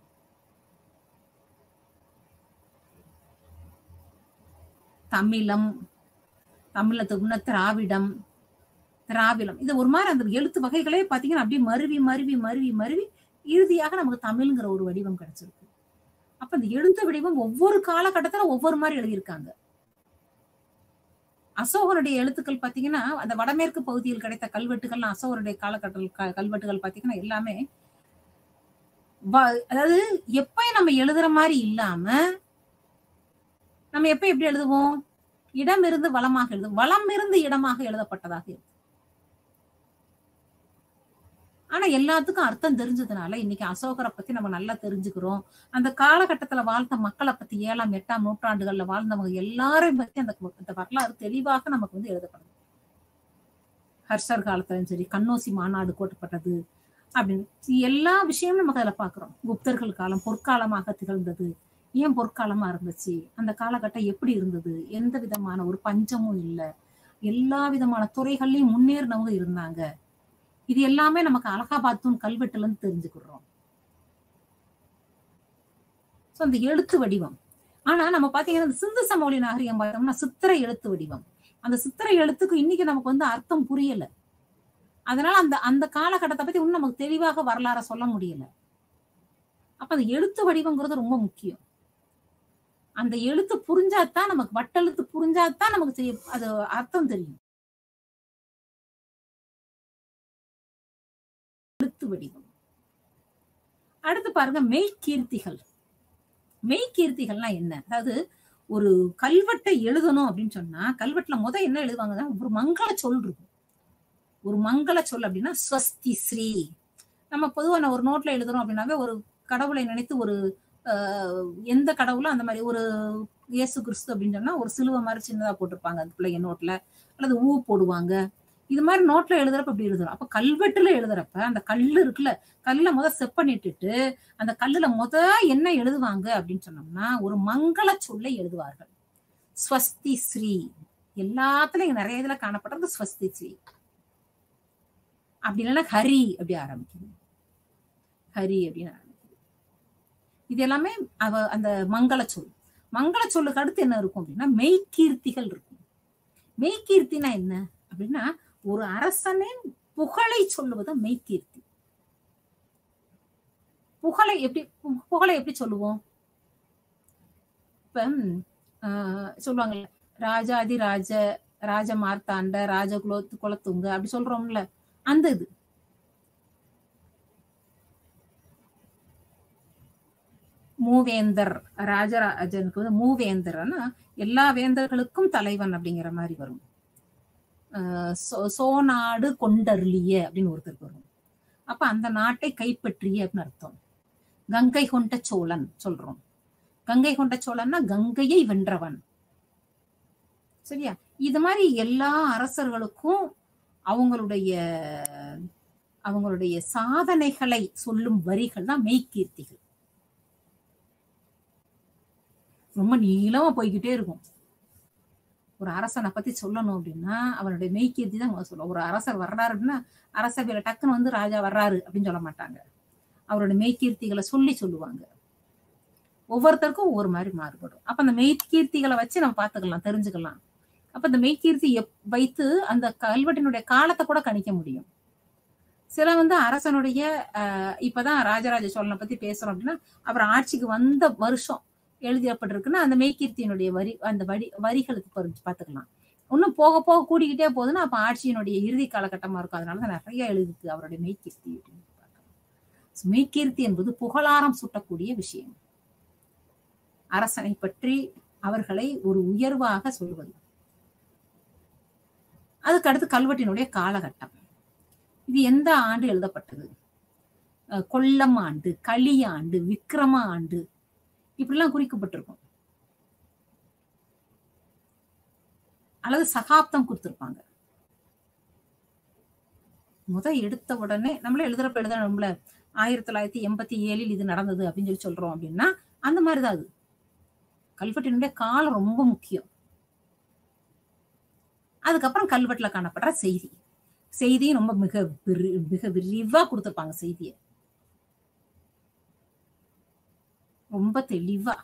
தமிழம் தமிழத்துக்கு முன்ன திராவிடம் திராவிடம் இது ஒரு மாதிரி அந்த எழுத்து வகைகளே பாத்தீங்கன்னா அப்படியே மருவி மருவி மருவி மருவி இறுதியாக நமக்கு தமிழ்ங்கிற ஒரு வடிவம் கிடைச்சிருக்கு அப்ப இந்த எழுத்து வடிவம் ஒவ்வொரு காலகட்டத்துல ஒவ்வொரு மாதிரி எழுதியிருக்காங்க அசோகருடைய எழுத்துக்கள் பாத்தீங்கன்னா அந்த வடமேற்கு பகுதியில் கிடைத்த கல்வெட்டுகள் அசோகருடைய காலகட்ட கல்வெட்டுகள் பாத்தீங்கன்னா எல்லாமே அதாவது எப்ப நம்ம எழுதுற மாதிரி இல்லாம நம்ம எப்ப எப்படி எழுதுவோம் இடம் இருந்து வளமாக எழுது வளம் இருந்து இடமாக எழுதப்பட்டதாக இருக்கு ஆனா எல்லாத்துக்கும் அர்த்தம் தெரிஞ்சதுனால இன்னைக்கு அசோகரை பத்தி நம்ம நல்லா தெரிஞ்சுக்கிறோம் அந்த காலகட்டத்துல வாழ்ந்த மக்களை பத்தி ஏழாம் எட்டாம் நூற்றாண்டுகள்ல வாழ்ந்தவங்க எல்லாரையும் பத்தி அந்த அந்த வரலாறு தெளிவாக நமக்கு வந்து எழுதப்படுது ஹர்ஷர் காலத்திலும் சரி கண்ணோசி மாநாடு கோட்டப்பட்டது அப்படின்னு எல்லா விஷயமும் நமக்கு அதில் பார்க்குறோம் குப்தர்கள் காலம் பொற்காலமாக திகழ்ந்தது ஏன் பொற்காலமா இருந்துச்சு அந்த காலகட்டம் எப்படி இருந்தது எந்த விதமான ஒரு பஞ்சமும் இல்லை எல்லா விதமான துறைகள்லயும் முன்னேறினவங்க இருந்தாங்க இது எல்லாமே நமக்கு அலகாபாத்தூன் கல்வெட்டுல இருந்து தெரிஞ்சுக்கிறோம் ஸோ அந்த எழுத்து வடிவம் ஆனா நம்ம பாத்தீங்கன்னா இந்த சிந்து சமவெளி நாகரிகம் பார்த்தோம்னா சித்திரை எழுத்து வடிவம் அந்த சித்திரை எழுத்துக்கு இன்னைக்கு நமக்கு வந்து அர்த்தம் புரியல அதனால அந்த அந்த காலகட்டத்தை பத்தி இன்னும் நமக்கு தெளிவாக வரலாற சொல்ல முடியல அப்ப அந்த எழுத்து வடிவங்கிறது ரொம்ப முக்கியம் அந்த எழுத்து புரிஞ்சாதான் நமக்கு வட்டெழுத்து புரிஞ்சாதான் நமக்கு செய்ய அது அர்த்தம் தெரியும் எழுத்து வடிவம் அடுத்து பாருங்க மெய்கீர்த்திகள் மெய்கீர்த்திகள்னா என்ன அதாவது ஒரு கல்வெட்டை எழுதணும் அப்படின்னு சொன்னா கல்வெட்டுல முத என்ன எழுதுவாங்கன்னா ஒரு மங்கள சொல் இருக்கும் ஒரு மங்கள சொல் அப்படின்னா ஸ்வஸ்தி ஸ்ரீ நம்ம பொதுவாக ஒரு நோட்ல எழுதுறோம் அப்படின்னாவே ஒரு கடவுளை நினைத்து ஒரு எந்த கடவுளும் அந்த மாதிரி ஒரு இயேசு கிறிஸ்து அப்படின்னு சொன்னா ஒரு சிலுவை மாதிரி சின்னதா போட்டிருப்பாங்க அந்த பிள்ளைங்க நோட்ல அல்லது ஊ போடுவாங்க இது மாதிரி நோட்ல எழுதுறப்ப இப்படி எழுதுறோம் அப்ப கல்வெட்டுல எழுதுறப்ப அந்த கல்லு இருக்குல்ல கல்ல முத செப்பனிட்டுட்டு அந்த கல்லுல முத என்ன எழுதுவாங்க அப்படின்னு சொன்னோம்னா ஒரு மங்கள சொல்லை எழுதுவார்கள் ஸ்வஸ்தி ஸ்ரீ எல்லாத்துலயும் நிறைய இதுல காணப்படுறது ஸ்வஸ்தி ஸ்ரீ அப்படி இல்லைன்னா ஹரி அப்படி ஆரம்பிக்குது ஹரி அப்படின்னு ஆரம்பிக்குது இது எல்லாமே அவ அந்த மங்கள சொல் மங்கள சொல்லுக்கு அடுத்து என்ன இருக்கும் அப்படின்னா மெய்கீர்த்திகள் இருக்கும் மெய்கீர்த்தினா என்ன அப்படின்னா ஒரு அரசனின் புகழை சொல்லுவது மெய்கீர்த்தி புகழை எப்படி புகழை எப்படி சொல்லுவோம் இப்ப சொல்லுவாங்க ராஜாதி ராஜ ராஜ மார்த்தாண்ட ராஜ குலத்து குலத்துங்க அப்படி சொல்றோம்ல அந்த இது மூவேந்தர் ராஜராஜனுக்கு வந்து மூவேந்தர்னா எல்லா வேந்தர்களுக்கும் தலைவன் அப்படிங்கிற மாதிரி வரும் சோநாடு கொண்டருளிய அப்படின்னு ஒருத்தருக்கு வரும் அப்ப அந்த நாட்டை கைப்பற்றிய அப்படின்னு அர்த்தம் கங்கை கொண்ட சோழன் சொல்றோம் கங்கை கொண்ட சோழன்னா கங்கையை வென்றவன் சரியா இது மாதிரி எல்லா அரசர்களுக்கும் அவங்களுடைய அவங்களுடைய சாதனைகளை சொல்லும் வரிகள் தான் மெய்கீர்த்திகள் ரொம்ப நீளமா போய்கிட்டே இருக்கும் ஒரு அரசனை பத்தி சொல்லணும் அப்படின்னா அவனுடைய மெய்கீர்த்தி தான் சொல்லுவோம் ஒரு அரசர் வர்றாரு அப்படின்னா அரசவையில டக்குன்னு வந்து ராஜா வர்றாரு அப்படின்னு சொல்ல மாட்டாங்க அவரோட மெய்கீர்த்திகளை சொல்லி சொல்லுவாங்க ஒவ்வொருத்தருக்கும் ஒவ்வொரு மாதிரி மாறுபடும் அப்ப அந்த மெய்கீர்த்திகளை வச்சு நம்ம பாத்துக்கலாம் தெரிஞ்சுக்கலாம் அப்ப இந்த மெய்கீர்த்தி வைத்து அந்த கல்வெட்டினுடைய காலத்தை கூட கணிக்க முடியும் சில வந்து அரசனுடைய அஹ் இப்பதான் ராஜராஜ சோழனை பத்தி பேசுறோம் அப்படின்னா அப்புறம் ஆட்சிக்கு வந்த வருஷம் எழுதியப்பட்டிருக்குன்னா அந்த மெய்கீர்த்தியினுடைய வரி அந்த வரி வரிகளுக்கு பார்த்துக்கலாம் இன்னும் போக போக கூடிக்கிட்டே போகுதுன்னா அப்ப ஆட்சியினுடைய இறுதி காலகட்டமா இருக்கும் அதனாலதான் நிறைய எழுதிருக்கு அவருடைய மெய்கீர்த்தி அப்படின்னு பார்க்கலாம் மெய்கீர்த்தி என்பது புகழாரம் சூட்டக்கூடிய விஷயம் அரசனை பற்றி அவர்களை ஒரு உயர்வாக சொல்வது அதுக்கு அடுத்து கல்வெட்டினுடைய காலகட்டம் இது எந்த ஆண்டு எழுதப்பட்டது கொல்லம் ஆண்டு களியாண்டு விக்ரம ஆண்டு இப்படிலாம் குறிக்கப்பட்டிருக்கும் அல்லது சகாப்தம் கொடுத்திருப்பாங்க முத எடுத்த உடனே நம்மளே எழுதுறப்ப எழுதணும்ல ஆயிரத்தி தொள்ளாயிரத்தி எண்பத்தி ஏழில் இது நடந்தது அப்படின்னு சொல்லி சொல்றோம் அப்படின்னா அந்த மாதிரிதான் அது கல்வெட்டினுடைய காலம் ரொம்ப முக்கியம் அதுக்கப்புறம் கல்வெட்டுல காணப்படுற செய்தி செய்தியும் ரொம்ப மிக மிக விரிவா கொடுத்துருப்பாங்க செய்தியை ரொம்ப தெளிவா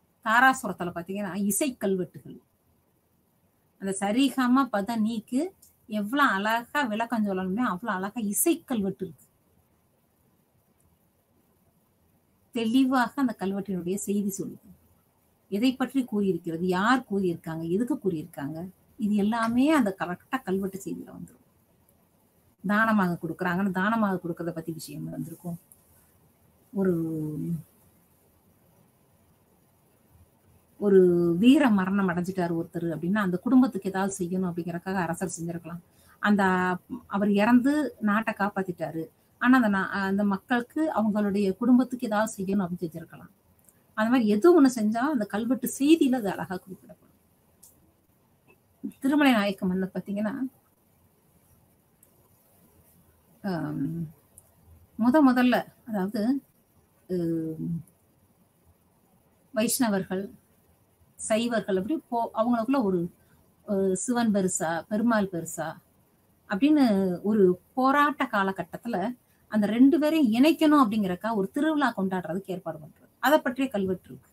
தாராசுரத்துல பாத்தீங்கன்னா இசை கல்வெட்டுகள் அந்த சரிகம பத நீக்கு எவ்வளவு அழகா விளக்கம் சொல்லணுமே அவ்வளவு அழகா இசை கல்வெட்டு இருக்கு தெளிவாக அந்த கல்வெட்டினுடைய செய்தி சொல்லுது எதை பற்றி கூறியிருக்கிறது யார் கூறியிருக்காங்க எதுக்கு கூறியிருக்காங்க இது எல்லாமே அந்த கரெக்டா கல்வெட்டு செய்தியில வந்துடும் தானமாக கொடுக்குறாங்கன்னு தானமாக கொடுக்கறத பத்தி விஷயம் வந்திருக்கும் ஒரு ஒரு வீர மரணம் அடைஞ்சிட்டாரு ஒருத்தர் அப்படின்னா அந்த குடும்பத்துக்கு ஏதாவது செய்யணும் அப்படிங்கறக்காக அரசர் செஞ்சிருக்கலாம் அந்த அவர் இறந்து நாட்டை காப்பாத்திட்டாரு ஆனா அந்த நா- அந்த மக்களுக்கு அவங்களுடைய குடும்பத்துக்கு ஏதாவது செய்யணும் அப்படின்னு செஞ்சிருக்கலாம் அந்த மாதிரி எது ஒண்ணு செஞ்சாலும் அந்த கல்வெட்டு செய்தியில அது அழகா குறிப்பிடப்படும் திருமலை நாயக்க மன்னர் பாத்தீங்கன்னா ஆம், முத முதல்ல அதாவது ஹம், வைஷ்ணவர்கள் சைவர்கள் அப்படி போ அவங்களுக்குள்ள ஒரு அஹ், சிவன் பெருசா பெருமாள் பெருசா அப்படின்னு ஒரு போராட்ட காலகட்டத்துல அந்த ரெண்டு பேரையும் இணைக்கணும் அப்படிங்கறக்கா ஒரு திருவிழா கொண்டாடுறதுக்கு ஏற்பாடு பண்றது அதை பற்றிய கல்வெட்டு இருக்கு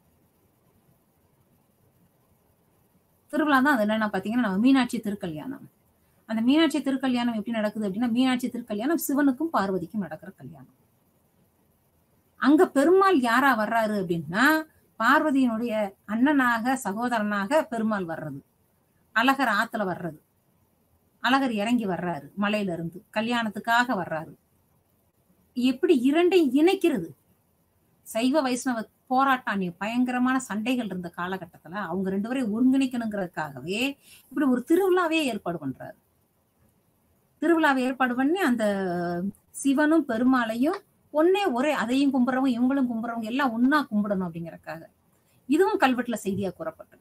திருவிழா தான் அது என்னன்னா பாத்தீங்கன்னா நம்ம மீனாட்சி திருக்கல்யாணம் அந்த மீனாட்சி திருக்கல்யாணம் எப்படி நடக்குது அப்படின்னா மீனாட்சி திருக்கல்யாணம் சிவனுக்கும் பார்வதிக்கும் நடக்கிற கல்யாணம் அங்க பெருமாள் யாரா வர்றாரு அப்படின்னா பார்வதியினுடைய அண்ணனாக சகோதரனாக பெருமாள் வர்றது அழகர் ஆத்துல வர்றது அழகர் இறங்கி வர்றாரு மலையில இருந்து கல்யாணத்துக்காக வர்றாரு எப்படி இரண்டையும் இணைக்கிறது சைவ வைஷ்ணவ போராட்டம் அன்னைக்கு பயங்கரமான சண்டைகள் இருந்த காலகட்டத்துல அவங்க ரெண்டு பேரையும் ஒருங்கிணைக்கணுங்கிறதுக்காகவே இப்படி ஒரு திருவிழாவே ஏற்பாடு பண்றாரு திருவிழாவை ஏற்பாடு பண்ணி அந்த சிவனும் பெருமாளையும் ஒன்னே ஒரே அதையும் கும்பிடுறவங்க இவங்களும் கும்பிடுறவங்க எல்லாம் ஒன்னா கும்பிடணும் அப்படிங்கறக்காக இதுவும் கல்வெட்டுல செய்தியா கூறப்பட்டிருக்கு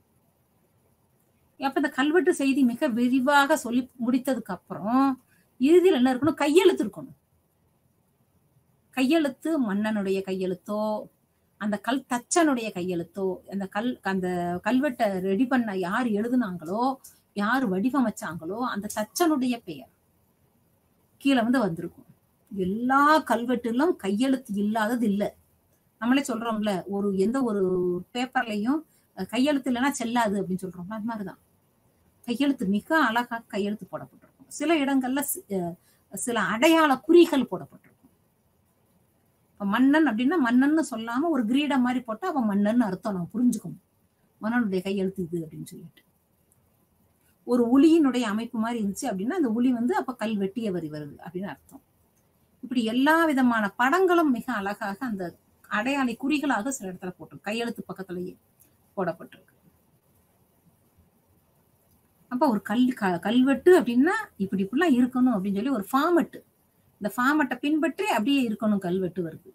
அப்ப இந்த கல்வெட்டு செய்தி மிக விரிவாக சொல்லி முடித்ததுக்கு அப்புறம் இறுதியில் என்ன இருக்கணும் கையெழுத்து இருக்கணும் கையெழுத்து மன்னனுடைய கையெழுத்தோ அந்த கல் தச்சனுடைய கையெழுத்தோ அந்த கல் அந்த கல்வெட்டை ரெடி பண்ண யார் எழுதுனாங்களோ யார் வடிவமைச்சாங்களோ அந்த தச்சனுடைய பெயர் கீழே வந்து வந்திருக்கும் எல்லா கல்வெட்டிலும் கையெழுத்து இல்லாதது இல்ல நம்மளே சொல்றோம்ல ஒரு எந்த ஒரு பேப்பர்லயும் அஹ், கையெழுத்து இல்லைன்னா செல்லாது அப்படின்னு சொல்றோம்ல அது மாதிரிதான் கையெழுத்து மிக அழகா கையெழுத்து போடப்பட்டிருக்கும் சில இடங்கள்ல சி- அஹ், சில அடையாள குறிகள் போடப்பட்டிருக்கும் இப்ப மன்னன் அப்படின்னா மன்னன்னு சொல்லாம ஒரு கிரீடம் மாதிரி போட்டா அவன் மன்னன் அர்த்தம் நம்ம புரிஞ்சுக்கணும் மன்னனுடைய கையெழுத்து இது அப்படின்னு சொல்லிட்டு ஒரு உளியினுடைய அமைப்பு மாதிரி இருந்துச்சு அப்படின்னா அந்த உளி வந்து அப்ப கல் வெட்டியவர் வருது அப்படின்னு அர்த்தம் இப்படி எல்லா விதமான படங்களும் மிக அழகாக அந்த அடையாளை குறிகளாக சில இடத்துல போட்டு கையெழுத்து பக்கத்திலேயே போடப்பட்டிருக்கு அப்ப ஒரு கல் க- கல்வெட்டு அப்படின்னா இப்படி இப்படிலாம் இருக்கணும் அப்படின்னு சொல்லி ஒரு ஃபார்மெட்டு இந்த ஃபார்மெட்டை பின்பற்றி அப்படியே இருக்கணும் கல்வெட்டு வருது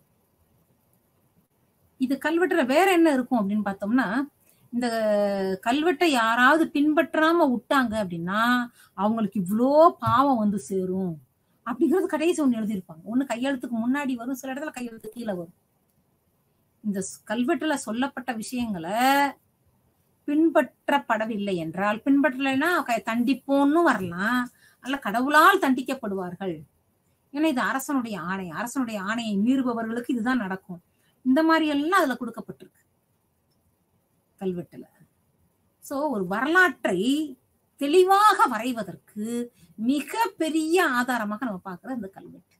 இது கல்வெட்டுல வேற என்ன இருக்கும் அப்படின்னு பார்த்தோம்னா இந்த கல்வெட்டை யாராவது பின்பற்றாம விட்டாங்க அப்படின்னா அவங்களுக்கு இவ்வளோ பாவம் வந்து சேரும் அப்படிங்கிறது கடைசி ஒண்ணு எழுதியிருப்பாங்க ஒண்ணு கையெழுத்துக்கு முன்னாடி வரும் சில இடத்துல கையெழுத்து கீழே வரும் இந்த ஸ்- கல்வெட்டுல சொல்லப்பட்ட விஷயங்களை பின்பற்றப்படவில்லை என்றால் பின்பற்றலைன்னா க- தண்டிப்போன்னு வரலாம் அல்ல கடவுளால் தண்டிக்கப்படுவார்கள் ஏன்னா இது அரசனுடைய ஆணை அரசனுடைய ஆணையை மீறுபவர்களுக்கு இதுதான் நடக்கும் இந்த மாதிரி எல்லாம் அதுல கொடுக்கப்பட்டிருக்கு கல்வெட்டுல சோ ஒரு வரலாற்றை தெளிவாக வரைவதற்கு மிக பெரிய ஆதாரமாக நம்ம பார்க்கிற இந்த கல்வெட்டு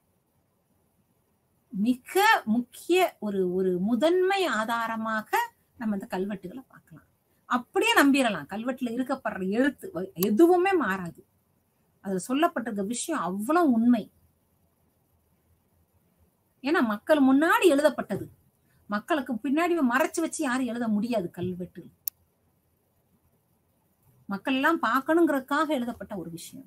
மிக முக்கிய ஒரு ஒரு முதன்மை ஆதாரமாக நம்ம இந்த கல்வெட்டுகளை பார்க்கலாம் அப்படியே நம்பிடலாம் கல்வெட்டுல இருக்கப்படுற எழுத்து வ- எதுவுமே மாறாது அதுல சொல்லப்பட்டிருக்க விஷயம் அவ்வளவு உண்மை ஏன்னா மக்கள் முன்னாடி எழுதப்பட்டது மக்களுக்கு பின்னாடி மறைச்சு வச்சு யாரும் எழுத முடியாது கல்வெட்டு மக்கள் எல்லாம் பார்க்கணுங்கிறதுக்காக எழுதப்பட்ட ஒரு விஷயம்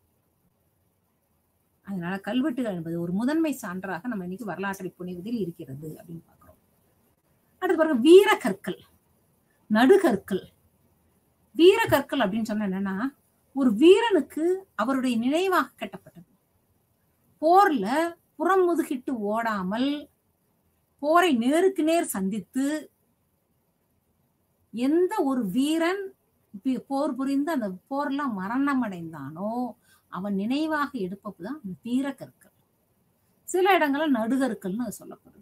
அதனால கல்வெட்டுகள் என்பது ஒரு முதன்மை சான்றாக நம்ம இன்னைக்கு வரலாற்றை புனைவதில் இருக்கிறது அப்படின்னு பார்க்கிறோம் அடுத்து பாருங்க வீரக்கற்கள் நடுகற்கள் வீரக்கற்கள் அப்படின்னு சொன்னா என்னன்னா ஒரு வீரனுக்கு அவருடைய நினைவாக கட்டப்பட்டது போர்ல புறம் முதுகிட்டு ஓடாமல் போரை நேருக்கு நேர் சந்தித்து எந்த ஒரு வீரன் பி- போர் புரிந்து அந்த போர்ல மரணம் அடைந்தானோ அவன் நினைவாக எடுப்பதுதான் வீரக்கற்கள் சில இடங்கள்ல நடுகற்கள்னு அது சொல்லப்படுது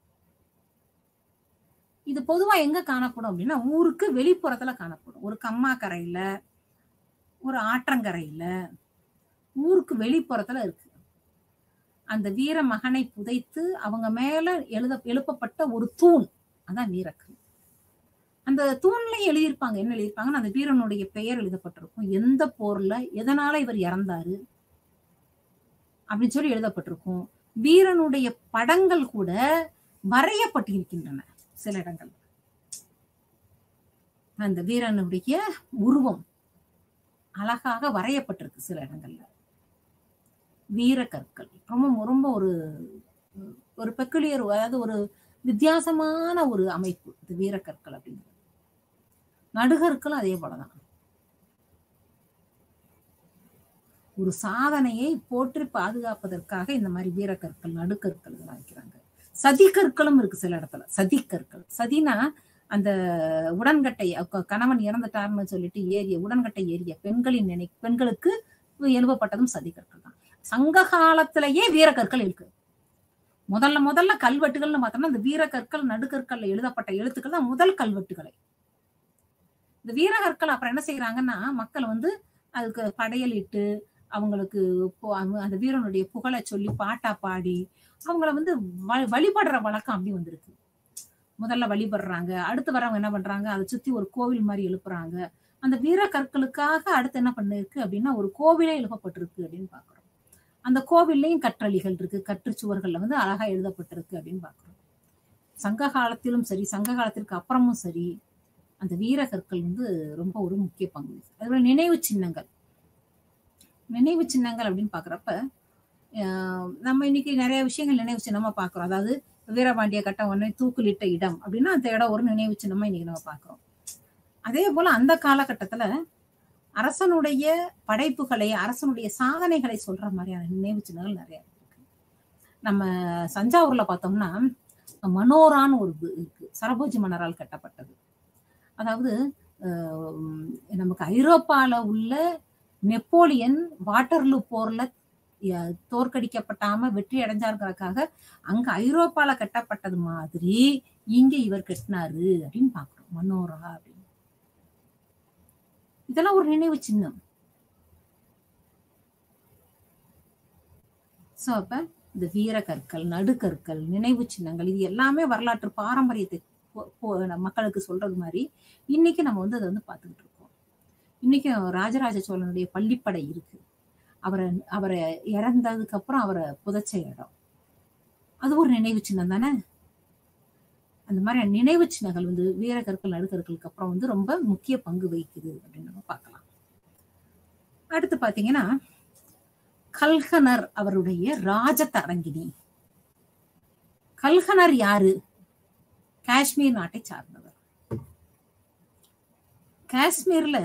இது பொதுவா எங்க காணப்படும் அப்படின்னா ஊருக்கு வெளிப்புறத்துல காணப்படும் ஒரு கம்மா கரையில ஒரு ஆற்றங்கரையில ஊருக்கு வெளிப்புறத்துல இருக்கு அந்த வீர மகனை புதைத்து அவங்க மேல எழுத எழுப்பப்பட்ட ஒரு தூண் அதான் வீரக்கல் அந்த தூண்லயும் எழுதியிருப்பாங்க என்ன எழுதியிருப்பாங்கன்னா அந்த வீரனுடைய பெயர் எழுதப்பட்டிருக்கும் எந்த போர்ல எதனால இவர் இறந்தாரு அப்படின்னு சொல்லி எழுதப்பட்டிருக்கும் வீரனுடைய படங்கள் கூட வரையப்பட்டிருக்கின்றன சில இடங்கள் அந்த வீரனுடைய உருவம் அழகாக வரையப்பட்டிருக்கு சில இடங்கள்ல வீரக்கற்கள் ரொம்ப ரொம்ப ஒரு ஒரு பெக்குலியர் அதாவது ஒரு வித்தியாசமான ஒரு அமைப்பு இது வீரக்கற்கள் அப்படிங்கிறது நடுகற்களும் அதே போலதான் ஒரு சாதனையை போற்றி பாதுகாப்பதற்காக இந்த மாதிரி வீரக்கற்கள் நடுக்கற்கள் இதெல்லாம் வைக்கிறாங்க சதிக்கற்களும் இருக்கு சில இடத்துல சதிக்கற்கள் சதினா அந்த உடன்கட்டை க- கணவன் இறந்துட்டார்னு சொல்லிட்டு ஏறிய உடன்கட்டை ஏறிய பெண்களின் நினை பெண்களுக்கு எழுப்பப்பட்டதும் சதிக்கற்கள் தான் சங்க காலத்திலேயே வீரக்கற்கள் இருக்கு முதல்ல முதல்ல கல்வெட்டுகள்னு பார்த்தோம்னா இந்த வீரக்கற்கள் நடுக்கற்கள்ல எழுதப்பட்ட எழுத்துக்கள் தான் முதல் கல்வெட்டுகளை இந்த வீரகற்கள் அப்புறம் என்ன செய்யறாங்கன்னா மக்கள் வந்து அதுக்கு படையலிட்டு அவங்களுக்கு போ- அவங்க அந்த வீரனுடைய புகழை சொல்லி பாட்டா பாடி அவங்கள வந்து வ- வழிபடுற வழக்கம் அப்படி வந்திருக்கு முதல்ல வழிபடுறாங்க அடுத்து வரவங்க என்ன பண்றாங்க அதை சுத்தி ஒரு கோவில் மாதிரி எழுப்புறாங்க அந்த வீர கற்களுக்காக அடுத்து என்ன பண்ணிருக்கு அப்படின்னா ஒரு கோவிலே எழுப்பப்பட்டிருக்கு அப்படின்னு பாக்குறோம் அந்த கோவில்லையும் கற்றளிகள் இருக்கு கற்றுச்சுவர்கள்ல வந்து அழகா எழுதப்பட்டிருக்கு அப்படின்னு பாக்குறோம் சங்க காலத்திலும் சரி சங்க காலத்திற்கு அப்புறமும் சரி அந்த வீர கற்கள் வந்து ரொம்ப ஒரு முக்கிய பங்கு அதுபோல நினைவு சின்னங்கள் நினைவு சின்னங்கள் அப்படின்னு பாக்குறப்ப ஆஹ் நம்ம இன்னைக்கு நிறைய விஷயங்கள் நினைவு சின்னமா பாக்குறோம் அதாவது வீரபாண்டிய கட்டம் உடனே தூக்குலிட்ட இடம் அப்படின்னா அந்த இடம் ஒரு நினைவு சின்னமா இன்னைக்கு நம்ம பாக்குறோம் அதே போல அந்த காலகட்டத்துல அரசனுடைய படைப்புகளை அரசனுடைய சாதனைகளை சொல்ற மாதிரியான நினைவு சின்னங்கள் நிறைய இருக்கு நம்ம தஞ்சாவூர்ல பார்த்தோம்னா மனோரான்னு ஒரு இது இருக்கு சரபோஜி மன்னரால் கட்டப்பட்டது அதாவது ஆஹ் நமக்கு ஐரோப்பால உள்ள நெப்போலியன் வாட்டர்லூ போர்ல ய- தோற்கடிக்கப்பட்டாம வெற்றி அடைஞ்சாருங்கிறதுக்காக அங்க ஐரோப்பால கட்டப்பட்டது மாதிரி இங்க இவர் கட்டினாரு அப்படின்னு பாக்குறோம் மனோரா அப்படின்னு இதெல்லாம் ஒரு நினைவு சின்னம் சோ அப்ப இந்த வீரக்கற்கள் நடுக்கற்கள் நினைவு சின்னங்கள் இது எல்லாமே வரலாற்று பாரம்பரியத்தை போ- போ- நம்ம மக்களுக்கு சொல்றது மாதிரி இன்னைக்கு நம்ம வந்து அதை வந்து பார்த்துக்கிட்டு இருக்கோம் இன்னைக்கு ராஜராஜ சோழனுடைய பள்ளிப்படை இருக்கு அவரை அவரை இறந்ததுக்கு அப்புறம் அவரை புதைச்ச இடம் அது ஒரு நினைவு சின்னம் தானே அந்த மாதிரி நினைவு சின்னங்கள் வந்து வீரக்கற்கள் நடுக்கற்களுக்கு அப்புறம் வந்து ரொம்ப முக்கிய பங்கு வகிக்குது அப்படின்னு நம்ம பார்க்கலாம் அடுத்து பாத்தீங்கன்னா கல்கனர் அவருடைய ராஜதரங்கிணி கல்கனர் யாரு காஷ்மீர் நாட்டை சார்ந்தவர் காஷ்மீர்ல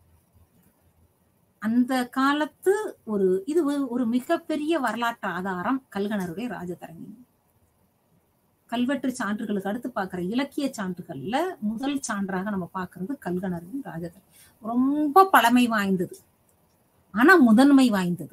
அந்த காலத்து ஒரு இது ஒரு- ஒரு மிகப்பெரிய வரலாற்று ஆதாரம் கல்கனருடைய ராஜதரங்கிணி கல்வெட்டு சான்றுகளுக்கு அடுத்து பார்க்கிற இலக்கிய சான்றுகள்ல முதல் சான்றாக நம்ம பார்க்கிறது கல்கனரின் ராஜதரங்கி ரொம்ப பழமை வாய்ந்தது ஆனா முதன்மை வாய்ந்தது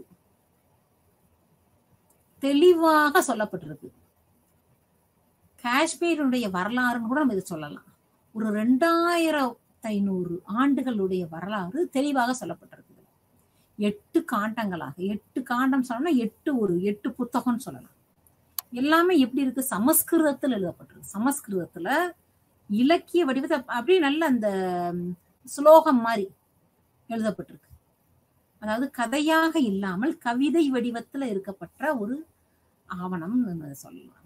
தெளிவாக சொல்லப்பட்டிருக்கு காஷ்மீருடைய வரலாறுன்னு கூட நம்ம இதை சொல்லலாம் ஒரு ரெண்டாயிரத்தி ஐநூறு ஆண்டுகளுடைய வரலாறு தெளிவாக சொல்லப்பட்டிருக்கு எட்டு காண்டங்களாக எட்டு காண்டம் சொன்னோம்னா எட்டு ஒரு எட்டு புத்தகம்னு சொல்லலாம் எல்லாமே எப்படி இருக்கு சமஸ்கிருதத்தில் எழுதப்பட்டிருக்கு சமஸ்கிருதத்துல இலக்கிய வடிவத்தை அப்படியே நல்ல அந்த ம், ஸ்லோகம் மாதிரி எழுதப்பட்டிருக்கு அதாவது கதையாக இல்லாமல் கவிதை வடிவத்துல இருக்கப்பட்ட ஒரு ஆவணம் நம்ம சொல்லலாம்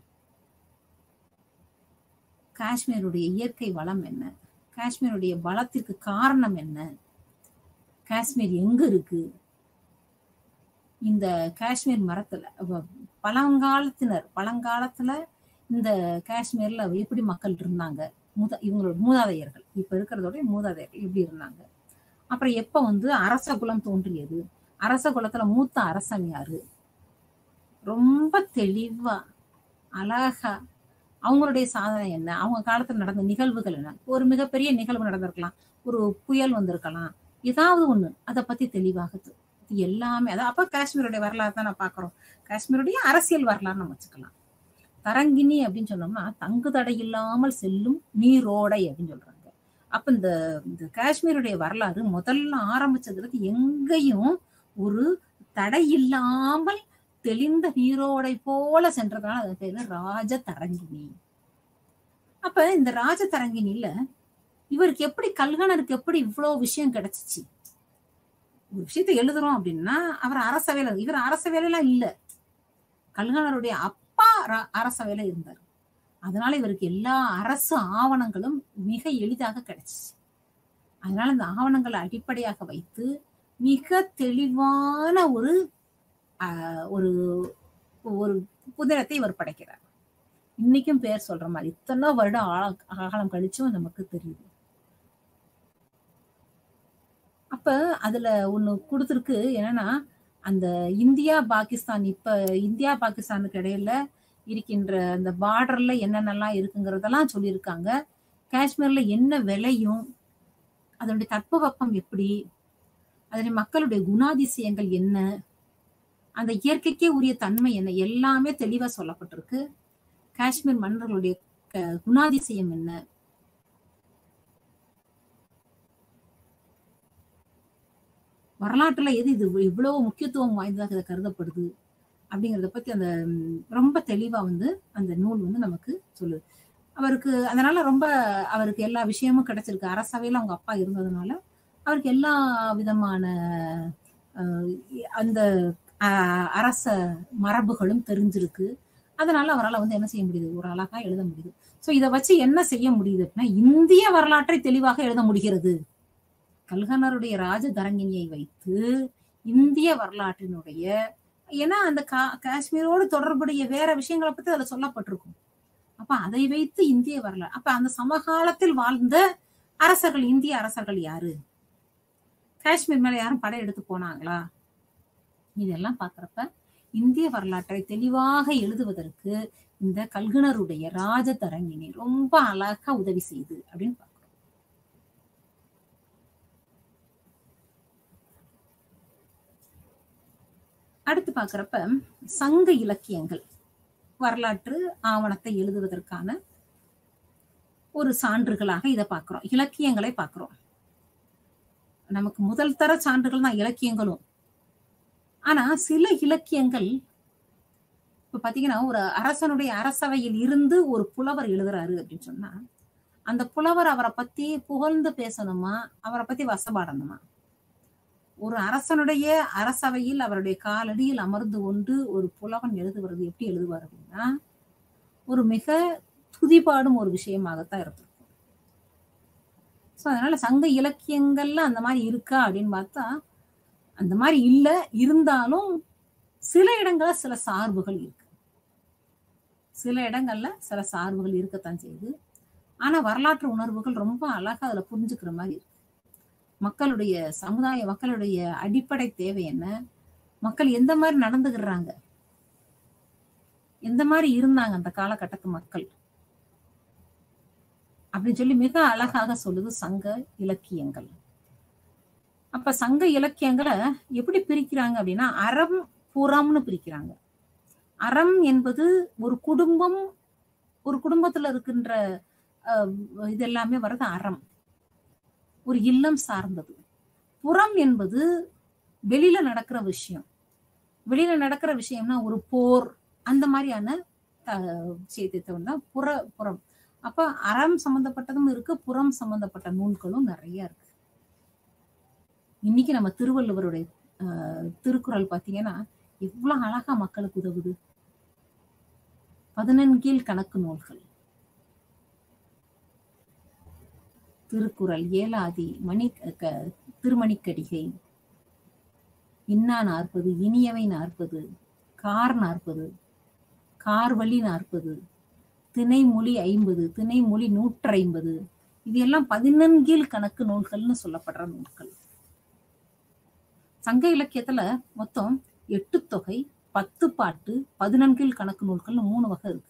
காஷ்மீருடைய இயற்கை வளம் என்ன காஷ்மீருடைய பலத்திற்கு காரணம் என்ன காஷ்மீர் எங்க இருக்கு இந்த காஷ்மீர் மரத்துல வ- பழங்காலத்தினர் பழங்காலத்துல இந்த காஷ்மீர்ல எப்படி மக்கள் இருந்தாங்க முத இவங்களோட மூதாதையர்கள் இப்ப இருக்கிறதோட மூதாதையர்கள் எப்படி இருந்தாங்க அப்புறம் எப்ப வந்து அரச குலம் தோன்றியது அரச குலத்துல மூத்த அரசன் யாரு ரொம்ப தெளிவா அழகா அவங்களுடைய சாதனை என்ன அவங்க காலத்துல நடந்த நிகழ்வுகள் என்ன ஒரு மிகப்பெரிய நிகழ்வு நடந்திருக்கலாம் ஒரு புயல் வந்திருக்கலாம் ஏதாவது ஒண்ணு அதை பத்தி தெளிவாக தெ- இது எல்லாமே அதான் அப்ப காஷ்மீருடைய வரலாறு தான் நான் பாக்குறோம் காஷ்மீருடைய அரசியல் வரலாறு நம்ம வச்சுக்கலாம் தரங்கினி அப்படின்னு சொன்னோம்னா தங்கு தடை இல்லாமல் செல்லும் நீரோடை அப்படின்னு சொல்றாங்க அப்ப இந்த இந்த காஷ்மீருடைய வரலாறு முதல்ல ஆரம்பிச்சதுல இருந்து எங்கேயும் ஒரு தடை இல்லாமல் தெளிந்த நீரோடை போல சென்றதுனால அது பேரு ராஜ தரங்கினி அப்ப இந்த ராஜ தரங்கினில இவருக்கு எப்படி கல்கனருக்கு எப்படி இவ்வளவு விஷயம் கிடைச்சிச்சு ஒரு விஷயத்தை எழுதுறோம் அப்படின்னா அவர் அரசவையில இவர் அரசவையிலாம் இல்ல கல்கனருடைய அப்பா ர- அரசவையில இருந்தார் அதனால இவருக்கு எல்லா அரசு ஆவணங்களும் மிக எளிதாக கிடைச்சிச்சு அதனால இந்த ஆவணங்களை அடிப்படையாக வைத்து மிக தெளிவான ஒரு ஆஹ், ஒரு ஒரு புதினத்தை இவர் படைக்கிறார் இன்னைக்கும் பேர் சொல்ற மாதிரி இத்தனை வருடம் ஆழ- காலம் கழிச்சும் நமக்கு தெரியுது அப்ப அதுல ஒண்ணு கொடுத்துருக்கு என்னன்னா அந்த இந்தியா பாகிஸ்தான் இப்ப இந்தியா பாகிஸ்தானுக்கு இடையில இருக்கின்ற அந்த பார்டர்ல என்னென்னலாம் இருக்குங்கிறதெல்லாம் சொல்லியிருக்காங்க காஷ்மீர்ல என்ன விளையும் அதனுடைய தட்பவெப்பம் எப்படி அதனுடைய மக்களுடைய குணாதிசயங்கள் என்ன அந்த இயற்கைக்கே உரிய தன்மை என்ன எல்லாமே தெளிவா சொல்லப்பட்டிருக்கு காஷ்மீர் மன்னர்களுடைய க- குணாதிசயம் என்ன வரலாற்றுல எது இது இவ்வளவு முக்கியத்துவம் வாய்ந்ததாக இது கருதப்படுது அப்படிங்கறத பத்தி அந்த ம், ரொம்ப தெளிவா வந்து அந்த நூல் வந்து நமக்கு சொல்லுது அவருக்கு அதனால ரொம்ப அவருக்கு எல்லா விஷயமும் கிடைச்சிருக்கு அரசவையில அவங்க அப்பா இருந்ததுனால அவருக்கு எல்லா விதமான அஹ், அந்த அஹ், அரச மரபுகளும் தெரிஞ்சிருக்கு அதனால அவரால் வந்து என்ன செய்ய முடியுது ஒரு அழகா எழுத முடியுது சோ இதை வச்சு என்ன செய்ய முடியுது அப்படின்னா இந்திய வரலாற்றை தெளிவாக எழுத முடிகிறது கல்கனருடைய ராஜதரங்கினியை வைத்து இந்திய வரலாற்றினுடைய ஏன்னா அந்த கா- காஷ்மீரோடு தொடர்புடைய வேற விஷயங்களை பத்தி அதுல சொல்லப்பட்டிருக்கும் அப்ப அதை வைத்து இந்திய வரலாறு அப்ப அந்த சமகாலத்தில் வாழ்ந்த அரசர்கள் இந்திய அரசர்கள் யாரு காஷ்மீர் மேல யாரும் படையெடுத்து போனாங்களா இதெல்லாம் பாக்குறப்ப இந்திய வரலாற்றை தெளிவாக எழுதுவதற்கு இந்த கல்கனருடைய ராஜதரங்கினி ரொம்ப அழகா உதவி செய்யுது அப்படின்னு பார்க்கிறோம் அடுத்து பார்க்கறப்ப சங்க இலக்கியங்கள் வரலாற்று ஆவணத்தை எழுதுவதற்கான ஒரு சான்றுகளாக இதை பார்க்கிறோம் இலக்கியங்களை பார்க்கிறோம் நமக்கு முதல் தர சான்றுகள் தான் இலக்கியங்களும் ஆனா சில இலக்கியங்கள் இப்ப பாத்தீங்கன்னா ஒரு அரசனுடைய அரசவையில் இருந்து ஒரு புலவர் எழுதுறாரு அப்படின்னு சொன்னா அந்த புலவர் அவரை பத்தி புகழ்ந்து பேசணுமா அவரை பத்தி வசப்பாடணுமா ஒரு அரசனுடைய அரசவையில் அவருடைய காலடியில் அமர்ந்து கொண்டு ஒரு புலவன் எழுதுவது எப்படி எழுதுவார் அப்படின்னா ஒரு மிக துதிபாடும் ஒரு விஷயமாகத்தான் இருந்திருக்கும் ஸோ அதனால சங்க இலக்கியங்கள்ல அந்த மாதிரி இருக்கா அப்படின்னு பார்த்தா அந்த மாதிரி இல்ல இருந்தாலும் சில இடங்கள்ல சில சார்புகள் இருக்கு சில இடங்கள்ல சில சார்புகள் இருக்கத்தான் செய்யுது ஆனா வரலாற்று உணர்வுகள் ரொம்ப அழகா அதுல புரிஞ்சுக்கிற மாதிரி இருக்கு மக்களுடைய சமுதாய மக்களுடைய அடிப்படை தேவை என்ன மக்கள் எந்த மாதிரி நடந்துக்கிறாங்க எந்த மாதிரி இருந்தாங்க அந்த காலகட்டத்து மக்கள் அப்படின்னு சொல்லி மிக அழகாக சொல்லுது சங்க இலக்கியங்கள் அப்ப சங்க இலக்கியங்களை எப்படி பிரிக்கிறாங்க அப்படின்னா அறம் புறம்னு பிரிக்கிறாங்க அறம் என்பது ஒரு குடும்பம் ஒரு குடும்பத்துல இருக்கின்ற அஹ், இது எல்லாமே வர்றது அறம் ஒரு இல்லம் சார்ந்தது புறம் என்பது வெளியில நடக்கிற விஷயம் வெளியில நடக்கிற விஷயம்னா ஒரு போர் அந்த மாதிரியான அஹ், விஷயத்தை வந்து தான் புற புறம் அப்ப அறம் சம்பந்தப்பட்டதும் இருக்கு புறம் சம்பந்தப்பட்ட நூல்களும் நிறைய இருக்கு இன்னைக்கு நம்ம திருவள்ளுவருடைய அஹ், திருக்குறள் பாத்தீங்கன்னா எவ்வளவு அழகா மக்களுக்கு உதவுது பதினெண்கீழ் கணக்கு நூல்கள் திருக்குறள் ஏலாதி மணி க- திருமணிக்கடிகை இன்னா நாற்பது இனியவை நாற்பது கார் நாற்பது கார்வழி நாற்பது திணைமொழி ஐம்பது திணைமொழி நூற்றி ஐம்பது இது எல்லாம் பதினெண்கீழ் கணக்கு நூல்கள்னு சொல்லப்படுற நூல்கள் சங்க இலக்கியத்துல மொத்தம் எட்டு தொகை பத்து பாட்டு பதினெண்கீழ் கணக்கு நூல்கள்னு மூணு வகை இருக்கு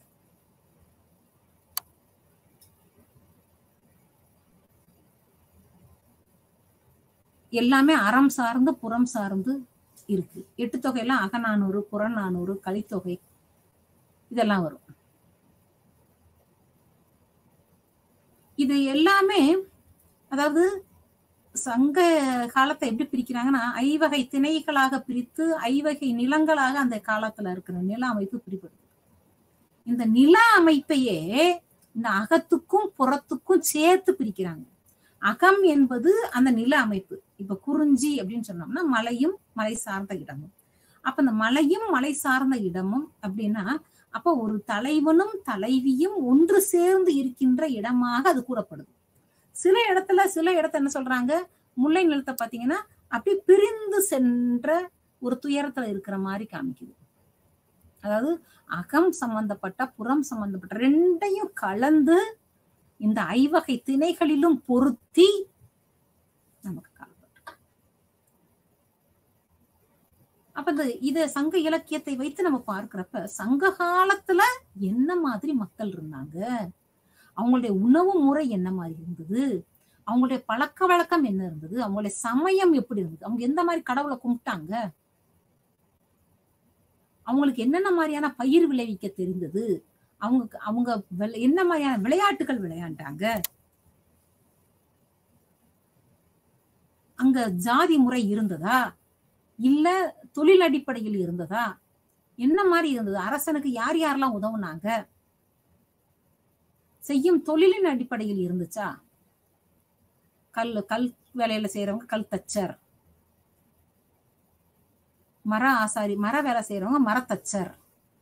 எல்லாமே அறம் சார்ந்து புறம் சார்ந்து இருக்கு எட்டு தொகையெல்லாம் அகநானூறு புறநானூறு கலித்தொகை இதெல்லாம் வரும் இது எல்லாமே அதாவது சங்க காலத்தை எப்படி பிரிக்கிறாங்கன்னா ஐவகை திணைகளாக பிரித்து ஐவகை நிலங்களாக அந்த காலத்துல இருக்கிற நில அமைப்பு பிரிப்படுது இந்த நில அமைப்பையே இந்த அகத்துக்கும் புறத்துக்கும் சேர்த்து பிரிக்கிறாங்க அகம் என்பது அந்த நில அமைப்பு இப்ப குறிஞ்சி அப்படின்னு சொன்னோம்னா மலையும் மலை சார்ந்த இடமும் அப்ப இந்த மலையும் மலை சார்ந்த இடமும் அப்படின்னா அப்ப ஒரு தலைவனும் தலைவியும் ஒன்று சேர்ந்து இருக்கின்ற இடமாக அது கூறப்படுது சில இடத்துல சில இடத்த என்ன சொல்றாங்க முல்லை நிலத்தை பாத்தீங்கன்னா அப்படி பிரிந்து சென்ற ஒரு துயரத்துல இருக்கிற மாதிரி காமிக்குது அதாவது அகம் சம்பந்தப்பட்ட புறம் சம்பந்தப்பட்ட ரெண்டையும் கலந்து இந்த ஐவகை திணைகளிலும் பொருத்தி நமக்கு காணப்படும் அப்ப இந்த இத சங்க இலக்கியத்தை வைத்து நம்ம பார்க்கிறப்ப சங்க காலத்துல என்ன மாதிரி மக்கள் இருந்தாங்க அவங்களுடைய உணவு முறை என்ன மாதிரி இருந்தது அவங்களுடைய பழக்க வழக்கம் என்ன இருந்தது அவங்களுடைய சமயம் எப்படி இருந்தது அவங்க எந்த மாதிரி கடவுளை கும்பிட்டாங்க அவங்களுக்கு என்னென்ன மாதிரியான பயிர் விளைவிக்க தெரிந்தது அவங்க அவங்க என்ன மாதிரியான விளையாட்டுகள் விளையாண்டாங்க அங்க ஜாதி முறை இருந்ததா இல்ல தொழில் அடிப்படையில் இருந்ததா என்ன மாதிரி இருந்தது அரசனுக்கு யார் யாரெல்லாம் உதவுனாங்க செய்யும் தொழிலின் அடிப்படையில் இருந்துச்சா கல் கல் வேலையில செய்யறவங்க கல் தச்சர் மர ஆசாரி மர வேலை செய்யறவங்க மரத்தச்சர்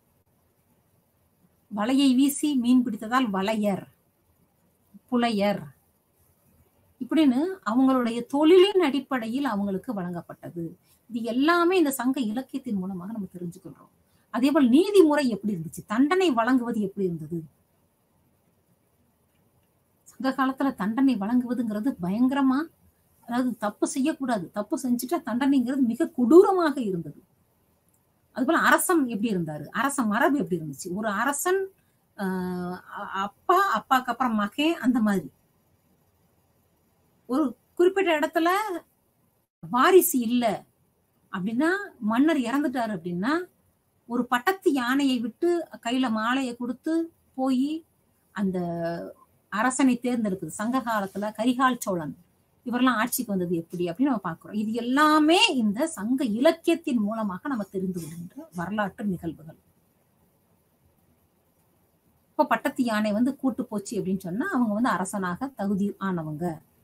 வலையை வீசி மீன் பிடித்ததால் வலையர் புலையர் இப்படின்னு அவங்களுடைய தொழிலின் அடிப்படையில் அவங்களுக்கு வழங்கப்பட்டது இது எல்லாமே இந்த சங்க இலக்கியத்தின் மூலமாக நம்ம தெரிஞ்சுக்கிறோம் அதே போல் நீதிமுறை எப்படி இருந்துச்சு தண்டனை வழங்குவது எப்படி இருந்தது சங்க காலத்துல தண்டனை வழங்குவதுங்கிறது பயங்கரமா அதாவது தப்பு செய்யக்கூடாது தப்பு செஞ்சுட்டா தண்டனைங்கிறது மிக கொடூரமாக இருந்தது அதுபோல அரசன் எப்படி இருந்தாரு அரச மரபு எப்படி இருந்துச்சு ஒரு அரசன் ஆஹ் அப்பா அப்பாக்கு அப்புறம் மகன் அந்த மாதிரி ஒரு குறிப்பிட்ட இடத்துல வாரிசு இல்ல அப்படின்னா மன்னர் இறந்துட்டாரு அப்படின்னா ஒரு பட்டத்து யானையை விட்டு கையில மாலையை கொடுத்து போய் அந்த அரசனை தேர்ந்தெடுக்குது சங்க காலத்துல கரிகால் சோழன் இவரெல்லாம் ஆட்சிக்கு வந்தது எப்படி அப்படின்னு நம்ம பார்க்கிறோம் இது எல்லாமே இந்த சங்க இலக்கியத்தின் மூலமாக நம்ம தெரிந்து கொள்கின்ற வரலாற்று நிகழ்வுகள் இப்ப பட்டத்து யானை வந்து கூட்டு போச்சு அப்படின்னு சொன்னா அவங்க வந்து அரசனாக தகுதி ஆனவங்க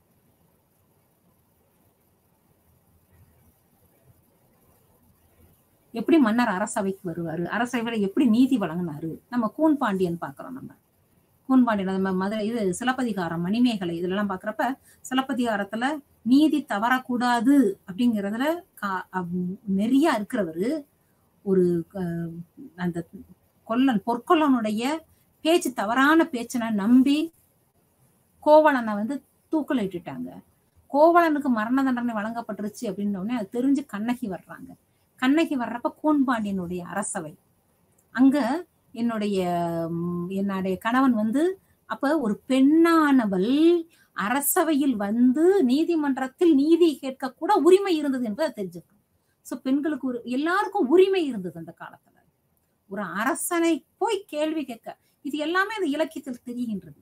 எப்படி மன்னர் அரசவைக்கு வருவாரு அரசவையில எப்படி நீதி வழங்கினாரு நம்ம கூன் பாண்டியன் பாக்குறோம் நம்ம கூன்பாண்டியன் நம்ம மதுரை இது சிலப்பதிகாரம் மணிமேகலை இதுல எல்லாம் பாக்குறப்ப சிலப்பதிகாரத்துல நீதி தவறக்கூடாது அப்படிங்கிறதுல நெறியா இருக்கிறவரு ஒரு அந்த கொல்லன் பொற்கொல்லனுடைய பேச்சு தவறான பேச்சனை நம்பி கோவலனை வந்து தூக்கில் இட்டுட்டாங்க கோவலனுக்கு மரண தண்டனை வழங்கப்பட்டுருச்சு அப்படின்ன உடனே அது தெரிஞ்சு கண்ணகி வர்றாங்க கண்ணகி வர்றப்ப கூன்பாண்டியனுடைய அரசவை அங்க என்னுடைய என்னுடைய கணவன் வந்து அப்ப ஒரு பெண்ணானவள் அரசவையில் வந்து நீதிமன்றத்தில் நீதி கேட்க கூட உரிமை இருந்தது என்பதை தெரிஞ்சுக்கணும் சோ பெண்களுக்கு ஒரு எல்லாருக்கும் உரிமை இருந்தது அந்த காலத்துல ஒரு அரசனை போய் கேள்வி கேட்க இது எல்லாமே அந்த இலக்கியத்தில் தெரிகின்றது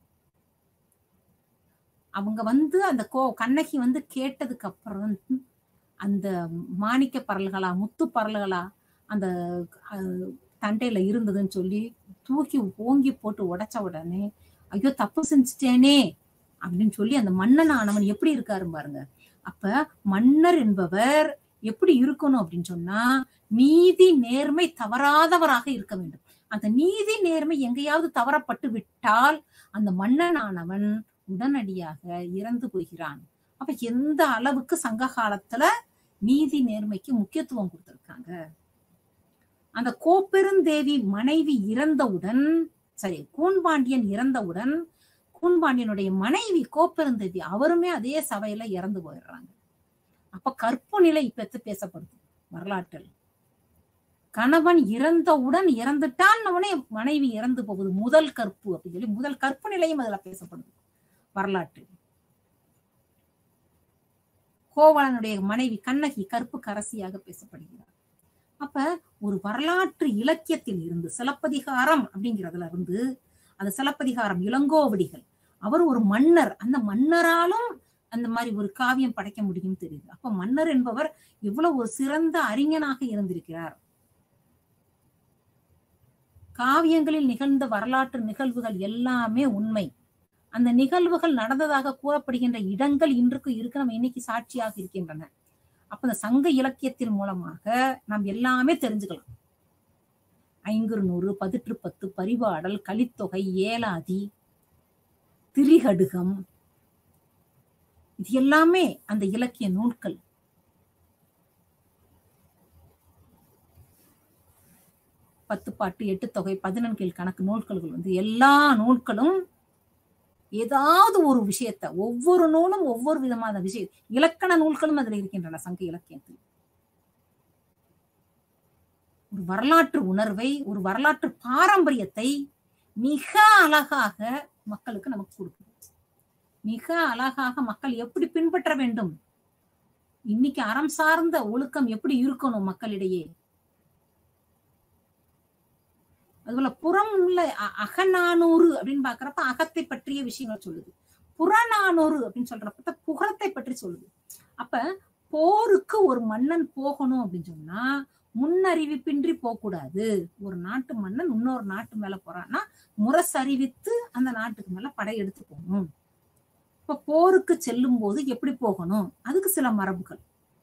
அவங்க வந்து அந்த கோ கண்ணகி வந்து கேட்டதுக்கு அப்புறம் அந்த மாணிக்க பரல்களா முத்து பரல்களா அந்த தண்டையில இருந்ததுன்னு சொல்லி தூக்கி ஓங்கி போட்டு உடைச்ச உடனே ஐயோ தப்பு செஞ்சுட்டேனே அப்படின்னு சொல்லி அந்த மன்னன் ஆனவன் எப்படி இருக்காரு பாருங்க அப்ப மன்னர் என்பவர் எப்படி இருக்கணும் அப்படின்னு சொன்னா நீதி நேர்மை தவறாதவராக இருக்க வேண்டும் அந்த நீதி நேர்மை எங்கேயாவது தவறப்பட்டு விட்டால் அந்த மன்னனானவன் உடனடியாக இறந்து போகிறான் அப்ப எந்த அளவுக்கு சங்க காலத்துல நீதி நேர்மைக்கு முக்கியத்துவம் கொடுத்திருக்காங்க அந்த கோப்பெருந்தேவி மனைவி இறந்தவுடன் சரி கூன்பாண்டியன் இறந்தவுடன் கூன்பாண்டியனுடைய மனைவி கோப்பெருந்தேவி அவருமே அதே சபையில இறந்து போயிடுறாங்க அப்ப கற்பு நிலை பெற்று பேசப்படுது வரலாற்றில் கணவன் இறந்தவுடன் இறந்துட்டான் அவனே மனைவி இறந்து போகுது முதல் கற்பு அப்படின்னு சொல்லி முதல் கற்பு நிலையும் அதுல பேசப்படுது வரலாற்றில் கோவலனுடைய மனைவி கண்ணகி கற்பு கரசியாக பேசப்படுகிறார் அப்ப ஒரு வரலாற்று இலக்கியத்தில் இருந்து சிலப்பதிகாரம் அப்படிங்கிறதுல இருந்து அந்த சிலப்பதிகாரம் இளங்கோவடிகள் அவர் ஒரு மன்னர் அந்த மன்னராலும் அந்த மாதிரி ஒரு காவியம் படைக்க முடியும் தெரியுது அப்ப மன்னர் என்பவர் எவ்வளவு ஒரு சிறந்த அறிஞனாக இருந்திருக்கிறார் காவியங்களில் நிகழ்ந்த வரலாற்று நிகழ்வுகள் எல்லாமே உண்மை அந்த நிகழ்வுகள் நடந்ததாக கூறப்படுகின்ற இடங்கள் இன்றுக்கு இருக்கு நம்ம இன்னைக்கு சாட்சியாக இருக்கின்றன அப்ப இந்த சங்க இலக்கியத்தின் மூலமாக நாம் எல்லாமே தெரிஞ்சுக்கலாம் ஐங்குறுநூறு பதிற்று பத்து பரிபாடல் கலித்தொகை ஏலாதி திரிகடுகம் இது எல்லாமே அந்த இலக்கிய நூல்கள் பத்து பாட்டு எட்டு தொகை பதினெண்கீழ் கணக்கு நூல்கள் வந்து எல்லா நூல்களும் ஏதாவது ஒரு விஷயத்த ஒவ்வொரு நூலும் ஒவ்வொரு விதமான விஷயம் இலக்கண நூல்களும் அதுல இருக்கின்றன சங்க இலக்கியத்தில் ஒரு வரலாற்று உணர்வை ஒரு வரலாற்று பாரம்பரியத்தை மிக அழகாக மக்களுக்கு நமக்கு கொடுக்குது மிக அழகாக மக்கள் எப்படி பின்பற்ற வேண்டும் இன்னைக்கு அறம் சார்ந்த ஒழுக்கம் எப்படி இருக்கணும் மக்களிடையே அதுபோல புறம் உள்ள அகநானூறு அப்படின்னு பாக்குறப்ப அகத்தை பற்றிய விஷயங்கள் சொல்லுது புறநானூறு அப்படின்னு சொல்றப்ப புகழத்தை பற்றி சொல்லுது அப்ப போருக்கு ஒரு மன்னன் போகணும் அப்படின்னு சொன்னா முன்னறிவிப்பின்றி போகக்கூடாது ஒரு நாட்டு மன்னன் இன்னொரு நாட்டு மேல போறான்னா முரசறிவித்து அந்த நாட்டுக்கு மேல படையெடுத்து போகணும் இப்ப போருக்கு செல்லும் போது எப்படி போகணும் அதுக்கு சில மரபுகள்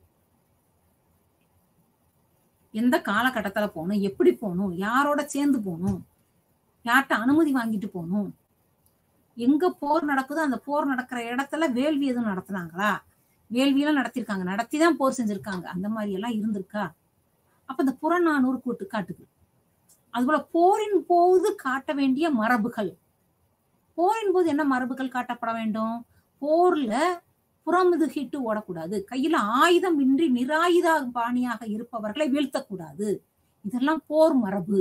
எந்த காலகட்டத்துல போகணும் எப்படி போகணும் யாரோட சேர்ந்து போகணும் யார்கிட்ட அனுமதி வாங்கிட்டு போகணும் எங்க போர் நடக்குதோ அந்த போர் நடக்கிற இடத்துல வேள்வி எதுவும் நடத்துனாங்களா வேள்வியெல்லாம் நடத்திருக்காங்க நடத்திதான் போர் செஞ்சிருக்காங்க அந்த மாதிரி எல்லாம் இருந்திருக்கா அப்ப இந்த புறநானூறு கூட்டு காட்டுது அதுபோல போரின் போது காட்ட வேண்டிய மரபுகள் போரின் போது என்ன மரபுகள் காட்டப்பட வேண்டும் போர்ல புறமுதுகிட்டு ஓடக்கூடாது கையில ஆயுதம் இன்றி நிராயுத பாணியாக இருப்பவர்களை வீழ்த்தக்கூடாது இதெல்லாம் போர் மரபு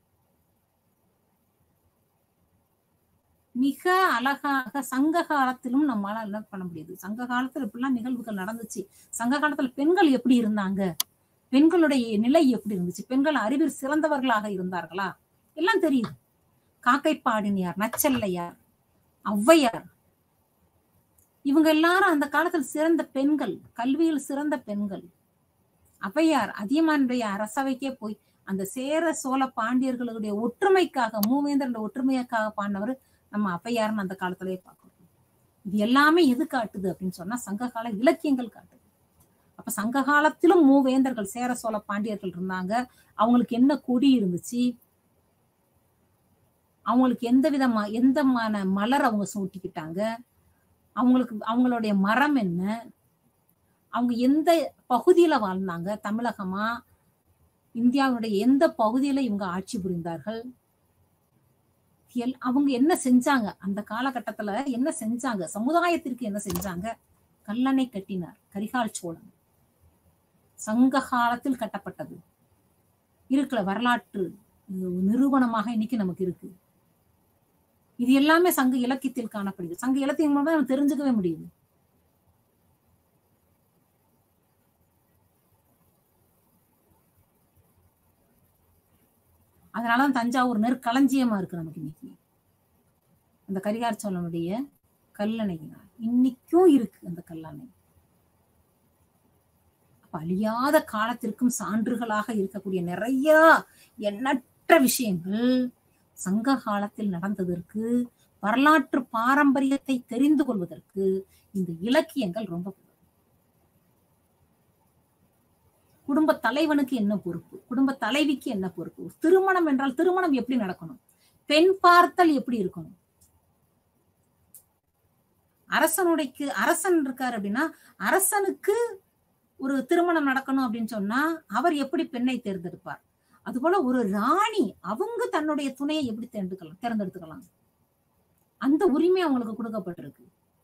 மிக அழகாக சங்க காலத்திலும் நம்மளால என்ன பண்ண முடியுது சங்க காலத்துல இப்படிலாம் நிகழ்வுகள் நடந்துச்சு சங்க காலத்துல பெண்கள் எப்படி இருந்தாங்க பெண்களுடைய நிலை எப்படி இருந்துச்சு பெண்கள் அறிவில் சிறந்தவர்களாக இருந்தார்களா எல்லாம் தெரியுது காக்கை பாடினியார் நச்சல்லையார் ஔவையார் இவங்க எல்லாரும் அந்த காலத்தில் சிறந்த பெண்கள் கல்வியில் சிறந்த பெண்கள் ஔவையார் அதியமானுடைய அரசவைக்கே போய் அந்த சேர சோழ பாண்டியர்களுடைய ஒற்றுமைக்காக மூவேந்தரோட ஒற்றுமைக்காக பாடினவர் நம்ம ஔவையார்னு அந்த காலத்திலேயே பார்க்கணும் இது எல்லாமே எது காட்டுது அப்படின்னு சொன்னா சங்ககால இலக்கியங்கள் காட்டுது அப்ப சங்க காலத்திலும் மூவேந்தர்கள் சேர சோழ பாண்டியர்கள் இருந்தாங்க அவங்களுக்கு என்ன கொடி இருந்துச்சு அவங்களுக்கு எந்த விதமா எந்தமான மலர் அவங்க சூட்டிக்கிட்டாங்க அவங்களுக்கு அவங்களுடைய மரம் என்ன அவங்க எந்த பகுதியில வாழ்ந்தாங்க தமிழகமா இந்தியாவுடைய எந்த பகுதியில இவங்க ஆட்சி புரிந்தார்கள் அவங்க என்ன செஞ்சாங்க அந்த காலகட்டத்துல என்ன செஞ்சாங்க சமுதாயத்திற்கு என்ன செஞ்சாங்க கல்லணை கட்டினார் கரிகால் சோழன் சங்க காலத்தில் கட்டப்பட்டது இருக்கிற வரலாற்று நிரூபணமாக இன்னைக்கு நமக்கு இருக்கு இது எல்லாமே சங்க இலக்கியத்தில் காணப்படுது சங்க இலக்கியம் மூலமா நம்ம தெரிஞ்சுக்கவே முடியுது அதனாலதான் தஞ்சாவூர் நெற்களஞ்சியமா இருக்கு நமக்கு இன்னைக்கு அந்த கரிகார் சோழனுடைய கல்லணையினால் இன்னைக்கும் இருக்கு அந்த கல்லணை அப்ப அழியாத காலத்திற்கும் சான்றுகளாக இருக்கக்கூடிய நிறைய எண்ணற்ற விஷயங்கள் சங்க காலத்தில் நடந்ததற்கு வரலாற்று பாரம்பரியத்தை தெரிந்து கொள்வதற்கு இந்த இலக்கியங்கள் ரொம்ப குடும்ப தலைவனுக்கு என்ன பொறுப்பு குடும்ப தலைவிக்கு என்ன பொறுப்பு திருமணம் என்றால் திருமணம் எப்படி நடக்கணும் பெண் பார்த்தல் எப்படி இருக்கணும் அரசனுடைக்கு அரசன் இருக்காரு அப்படின்னா அரசனுக்கு ஒரு திருமணம் நடக்கணும் அப்படின்னு சொன்னா அவர் எப்படி பெண்ணை தேர்ந்தெடுப்பார் அதுபோல ஒரு ராணி அவங்க தன்னுடைய துணையை எப்படி தேர்ந்தெடுக்கலாம் தேர்ந்தெடுத்துக்கலாம் அந்த உரிமை அவங்களுக்கு கொடுக்கப்பட்டிருக்கு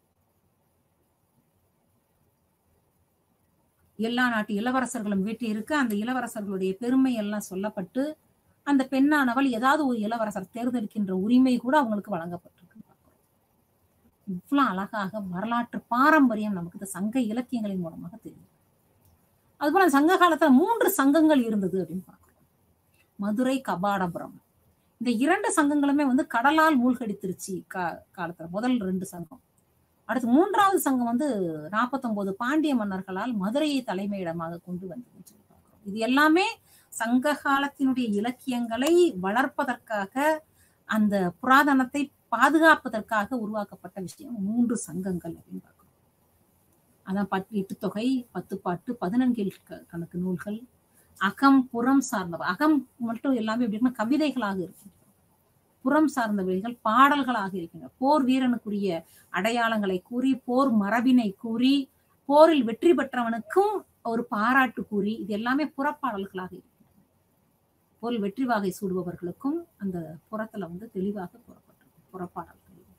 எல்லா நாட்டு இளவரசர்களும் வீட்டில் இருக்க அந்த இளவரசர்களுடைய பெருமை எல்லாம் சொல்லப்பட்டு அந்த பெண்ணானவள் ஏதாவது ஒரு இளவரசர் தேர்ந்தெடுக்கின்ற உரிமை கூட அவங்களுக்கு வழங்கப்பட்டிருக்கு இவ்வளவு அழகாக வரலாற்று பாரம்பரியம் நமக்கு இந்த சங்க இலக்கியங்களின் மூலமாக தெரியும் அதுபோல சங்க காலத்துல மூன்று சங்கங்கள் இருந்தது அப்படின்னு பார்க்கிறோம் மதுரை கபாடபுரம் இந்த இரண்டு சங்கங்களுமே வந்து கடலால் மூழ்கடித்திருச்சு கா காலத்துல முதல் ரெண்டு சங்கம் அடுத்து மூன்றாவது சங்கம் வந்து நாற்பத்தொன்பது பாண்டிய மன்னர்களால் மதுரையை தலைமையிடமாக கொண்டு வந்ததுன்னு சொல்லி பார்க்கிறோம் இது எல்லாமே சங்க காலத்தினுடைய இலக்கியங்களை வளர்ப்பதற்காக அந்த புராதனத்தை பாதுகாப்பதற்காக உருவாக்கப்பட்ட விஷயம் மூன்று சங்கங்கள் அப்படின்னு பார்க்கிறோம் அதான் பத்து எட்டு தொகை பத்து பாட்டு பதினெண்கில் கணக்கு நூல்கள் அகம் புறம் சார்ந்தவை அகம் மட்டும் எல்லாமே எப்படி இருக்குன்னா கவிதைகளாக இருக்கின்றன புறம் சார்ந்தவைகள் பாடல்களாக இருக்கின்றன போர் வீரனுக்குரிய அடையாளங்களை கூறி போர் மரபினை கூறி போரில் வெற்றி பெற்றவனுக்கும் ஒரு பாராட்டு கூறி இது எல்லாமே புறப்பாடல்களாக இருக்கின்றன போரில் வெற்றி வாகை சூடுபவர்களுக்கும் அந்த புறத்துல வந்து தெளிவாக கூறப்பட்டிருக்கு புறப்பாடல்கள்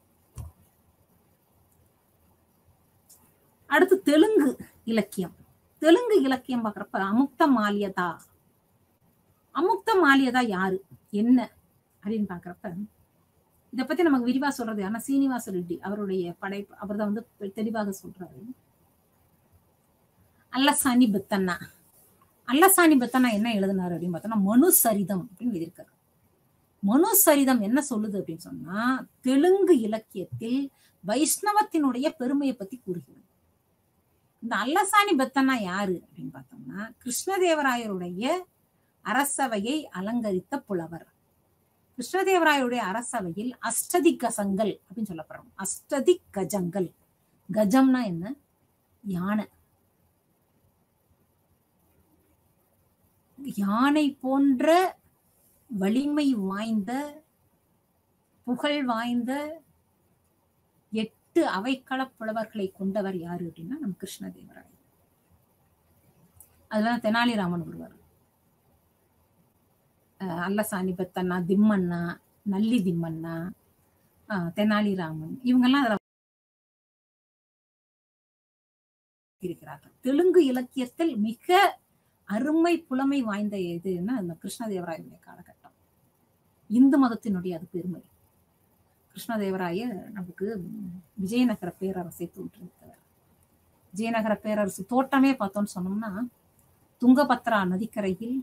அடுத்து தெலுங்கு இலக்கியம் தெலுங்கு இலக்கியம் பார்க்குறப்ப அமுக்த மாலியதா அமுக்த மாலியதா யாரு என்ன அப்படின்னு பாக்குறப்ப இத பத்தி நமக்கு விரிவா சொல்றது ஆனா சீனிவாச ரெட்டி அவருடைய படைப்பு அவர் தான் வந்து தெளிவாக சொல்றாரு அல்லசாணி பெத்தண்ணா அல்லசாணி பெத்தண்ணா என்ன எழுதினாரு அப்படின்னு பார்த்தோம்னா மனு சரிதம் அப்படின்னு எழுதியிருக்காரு மனு சரிதம் என்ன சொல்லுது அப்படின்னு சொன்னா தெலுங்கு இலக்கியத்தில் வைஷ்ணவத்தினுடைய பெருமையை பத்தி கூறுகிறது இந்த அல்லசாணி பெத்தண்ணா யாரு அப்படின்னு பார்த்தோம்னா கிருஷ்ணதேவராயருடைய அரசவையை அலங்கரித்த புலவர் கிருஷ்ணதேவராயருடைய அரசவையில் அஷ்டதி கசங்கள் அப்படின்னு சொல்லப்படுறோம் அஷ்டதி கஜங்கள் கஜம்னா என்ன யானை யானை போன்ற வலிமை வாய்ந்த புகழ் வாய்ந்த எட்டு அவைக்கள புலவர்களை கொண்டவர் யாரு அப்படின்னா நம்ம கிருஷ்ணதேவராயர் அதுல தெனாலிராமன் ஒருவர் அல்லசாணி பெத்தண்ணா திம்மண்ணா நல்லி திம்மண்ணா தெனாலிராமன் இவங்கெல்லாம் அதுல இருக்கிறார்கள் தெலுங்கு இலக்கியத்தில் மிக அருமை புலமை வாய்ந்த எதுன்னா அந்த கிருஷ்ணதேவராயனுடைய காலகட்டம் இந்து மதத்தினுடைய அது பெருமை கிருஷ்ணதேவராய நமக்கு விஜயநகர பேரரசை தோற்றுவித்தவர் விஜயநகர பேரரசு தோட்டமே பார்த்தோம்னு சொன்னோம்னா துங்கபத்ரா நதிக்கரையில்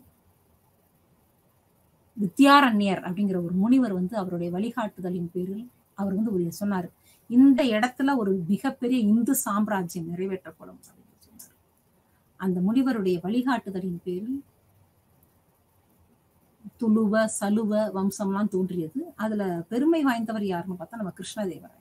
வித்யாரண்யர் அப்படிங்கிற ஒரு முனிவர் வந்து அவருடைய வழிகாட்டுதலின் பேரில் அவர் வந்து ஒரு சொன்னார் இந்த இடத்துல ஒரு மிகப்பெரிய இந்து சாம்ராஜ்யம் நிறைவேற்றப்படும் அப்படின்னு சொன்னார் அந்த முனிவருடைய வழிகாட்டுதலின் பேரில் துளுவ சலுவ வம்சம்லாம் தோன்றியது அதுல பெருமை வாய்ந்தவர் யாருன்னு பார்த்தா நம்ம கிருஷ்ணதேவராயர்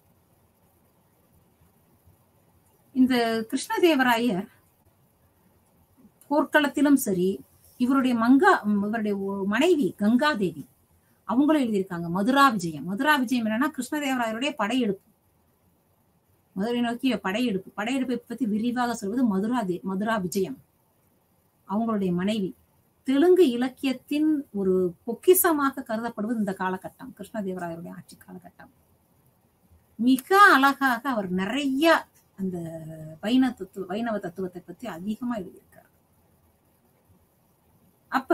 இந்த கிருஷ்ணதேவராயர் போர்க்களத்திலும் சரி இவருடைய மங்கா இவருடைய மனைவி கங்காதேவி அவங்களும் எழுதியிருக்காங்க மதுரா விஜயம் மதுரா விஜயம் என்னன்னா கிருஷ்ணதேவராயருடைய படையெடுப்பு மதுரை நோக்கிய படையெடுப்பு படையெடுப்பை பத்தி விரிவாக சொல்வது மதுரா தே மதுரா விஜயம் அவங்களுடைய மனைவி தெலுங்கு இலக்கியத்தின் ஒரு பொக்கிசமாக கருதப்படுவது இந்த காலகட்டம் கிருஷ்ணதேவராயருடைய ஆட்சி காலகட்டம் மிக அழகாக அவர் நிறைய அந்த வைண தத்துவ வைணவ தத்துவத்தை பத்தி அதிகமா எழுதியிருக்கார் அப்ப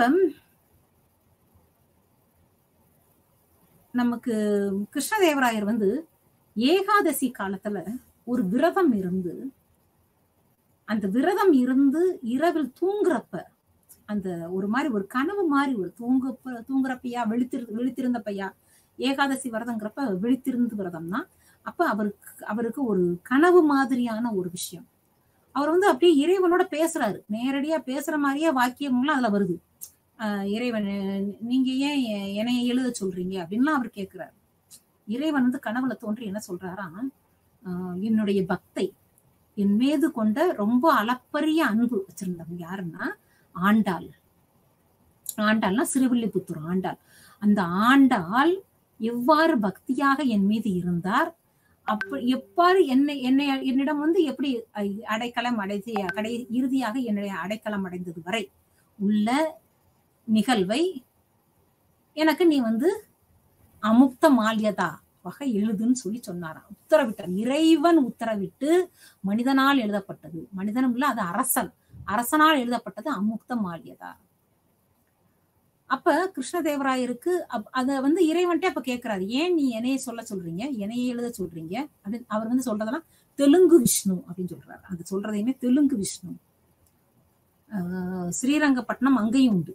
நமக்கு கிருஷ்ணதேவராயர் வந்து ஏகாதசி காலத்துல ஒரு விரதம் இருந்து அந்த விரதம் இருந்து இரவில் தூங்குறப்ப அந்த ஒரு மாதிரி ஒரு கனவு மாதிரி ஒரு தூங்க தூங்குறப்பையா விழித்திரு விழித்திருந்தப்பையா ஏகாதசி விரதங்கிறப்ப விழித்திருந்து விரதம்னா அப்ப அவருக்கு அவருக்கு ஒரு கனவு மாதிரியான ஒரு விஷயம் அவர் வந்து அப்படியே இறைவனோட பேசுறாரு நேரடியா பேசுற மாதிரியே வாக்கியம்லாம் அதுல வருது ஆஹ் இறைவன் நீங்க ஏன் என்னைய எழுத சொல்றீங்க அப்படின்லாம் அவர் கேட்கிறாரு இறைவன் வந்து கனவுல தோன்றி என்ன சொல்றாராம் என்னுடைய பக்தை என் மீது கொண்ட ரொம்ப அளப்பரிய அன்பு வச்சிருந்தவங்க யாருன்னா ஆண்டாள் ஆண்டாள்னா சிறுவில்லிபுத்தூர் ஆண்டாள் அந்த ஆண்டாள் எவ்வாறு பக்தியாக என் மீது இருந்தார் அப்ப எவ்வாறு என்னை என்னை என்னிடம் வந்து எப்படி அடைக்கலம் அடைந்து கடை இறுதியாக என்னுடைய அடைக்கலம் அடைந்தது வரை உள்ள நிகழ்வை எனக்கு நீ வந்து அமுக்த மால்யதா வகை எழுதுன்னு சொல்லி சொன்னாராம் உத்தரவிட்டார் இறைவன் உத்தரவிட்டு மனிதனால் எழுதப்பட்டது மனிதனும் இல்ல அது அரசன் அரசனால் எழுதப்பட்டது அமுக்த மால்யதா அப்ப கிருஷ்ணதேவராயருக்கு அத வந்து இறைவன்ட்டே அப்ப கேட்கிறாரு ஏன் நீ என்னைய சொல்ல சொல்றீங்க என்னைய எழுத சொல்றீங்க அப்படின்னு அவர் வந்து சொல்றதெல்லாம் தெலுங்கு விஷ்ணு அப்படின்னு சொல்றாரு அது சொல்றதையுமே தெலுங்கு விஷ்ணு ஸ்ரீரங்கப்பட்டினம் அங்கேயும் உண்டு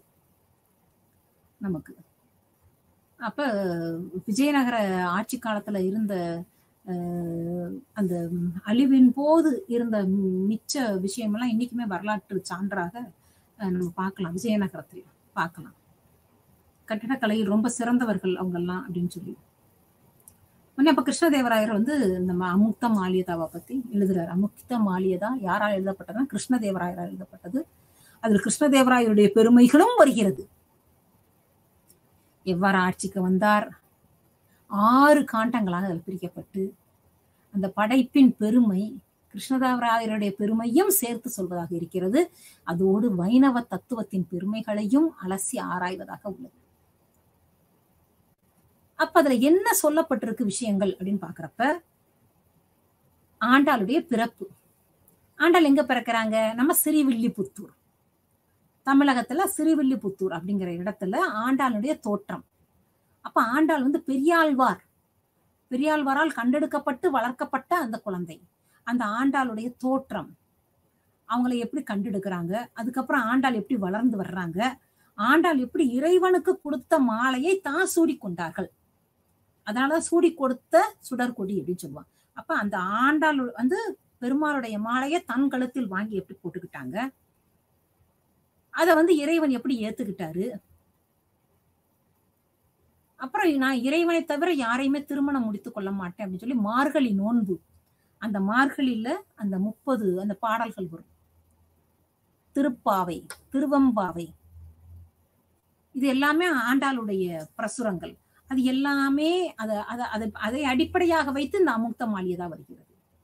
நமக்கு அப்ப விஜயநகர ஆட்சி காலத்துல இருந்த அஹ், அந்த அழிவின் போது இருந்த மிச்ச விஷயமெல்லாம் இன்னைக்குமே வரலாற்று சான்றாக அஹ், நம்ம பார்க்கலாம் விஜயநகரத்தில் பார்க்கலாம் கட்டிடக்கலையில் ரொம்ப சிறந்தவர்கள் அவங்கெல்லாம் அப்படின்னு சொல்லி உடனே அப்ப கிருஷ்ணதேவராயர் வந்து இந்த ம- அமுக்த மாலியதாவை பத்தி எழுதுறாரு அமுக்த மாலியதா யாரால் எழுதப்பட்டதுன்னா கிருஷ்ணதேவராயரால் எழுதப்பட்டது அதில் கிருஷ்ணதேவராயருடைய பெருமைகளும் வருகிறது எவ்வாறு ஆட்சிக்கு வந்தார் ஆறு காண்டங்களாக அதில் பிரிக்கப்பட்டு அந்த படைப்பின் பெருமை கிருஷ்ணதேவராயருடைய பெருமையும் சேர்த்து சொல்வதாக இருக்கிறது அதோடு வைணவ தத்துவத்தின் பெருமைகளையும் அலசி ஆராய்வதாக உள்ளது அப்ப அதுல என்ன சொல்லப்பட்டிருக்கு விஷயங்கள் அப்படின்னு பாக்குறப்ப ஆண்டாளுடைய பிறப்பு ஆண்டாள் எங்க பிறக்கிறாங்க நம்ம சிறிவில்லிபுத்தூர் தமிழகத்துல சிறிவில்லிபுத்தூர் அப்படிங்கிற இடத்துல ஆண்டாளுடைய தோற்றம் அப்ப ஆண்டாள் வந்து பெரியாழ்வார் பெரியாழ்வாரால் கண்டெடுக்கப்பட்டு வளர்க்கப்பட்ட அந்த குழந்தை அந்த ஆண்டாளுடைய தோற்றம் அவங்கள எப்படி கண்டெடுக்கிறாங்க அதுக்கப்புறம் ஆண்டாள் எப்படி வளர்ந்து வர்றாங்க ஆண்டாள் எப்படி இறைவனுக்கு கொடுத்த மாலையை தான் சூடிக்கொண்டார்கள் அதனாலதான் சூடி கொடுத்த சுடர்கொடி அப்படின்னு சொல்லுவாங்க அப்ப அந்த ஆண்டாள் வந்து பெருமாளுடைய மாலையை தன் கழுத்தில் வாங்கி எப்படி போட்டுக்கிட்டாங்க அத வந்து இறைவன் எப்படி ஏத்துக்கிட்டாரு அப்புறம் நான் இறைவனை தவிர யாரையுமே திருமணம் முடித்துக் கொள்ள மாட்டேன் அப்படின்னு சொல்லி மார்கழி நோன்பு அந்த மார்கழியில அந்த முப்பது அந்த பாடல்கள் வரும் திருப்பாவை திருவம்பாவை இது எல்லாமே ஆண்டாளுடைய பிரசுரங்கள் அது எல்லாமே அத அத அதை அதை அடிப்படையாக வைத்து இந்த அமுக்த மாளிகை தான் வருகிறது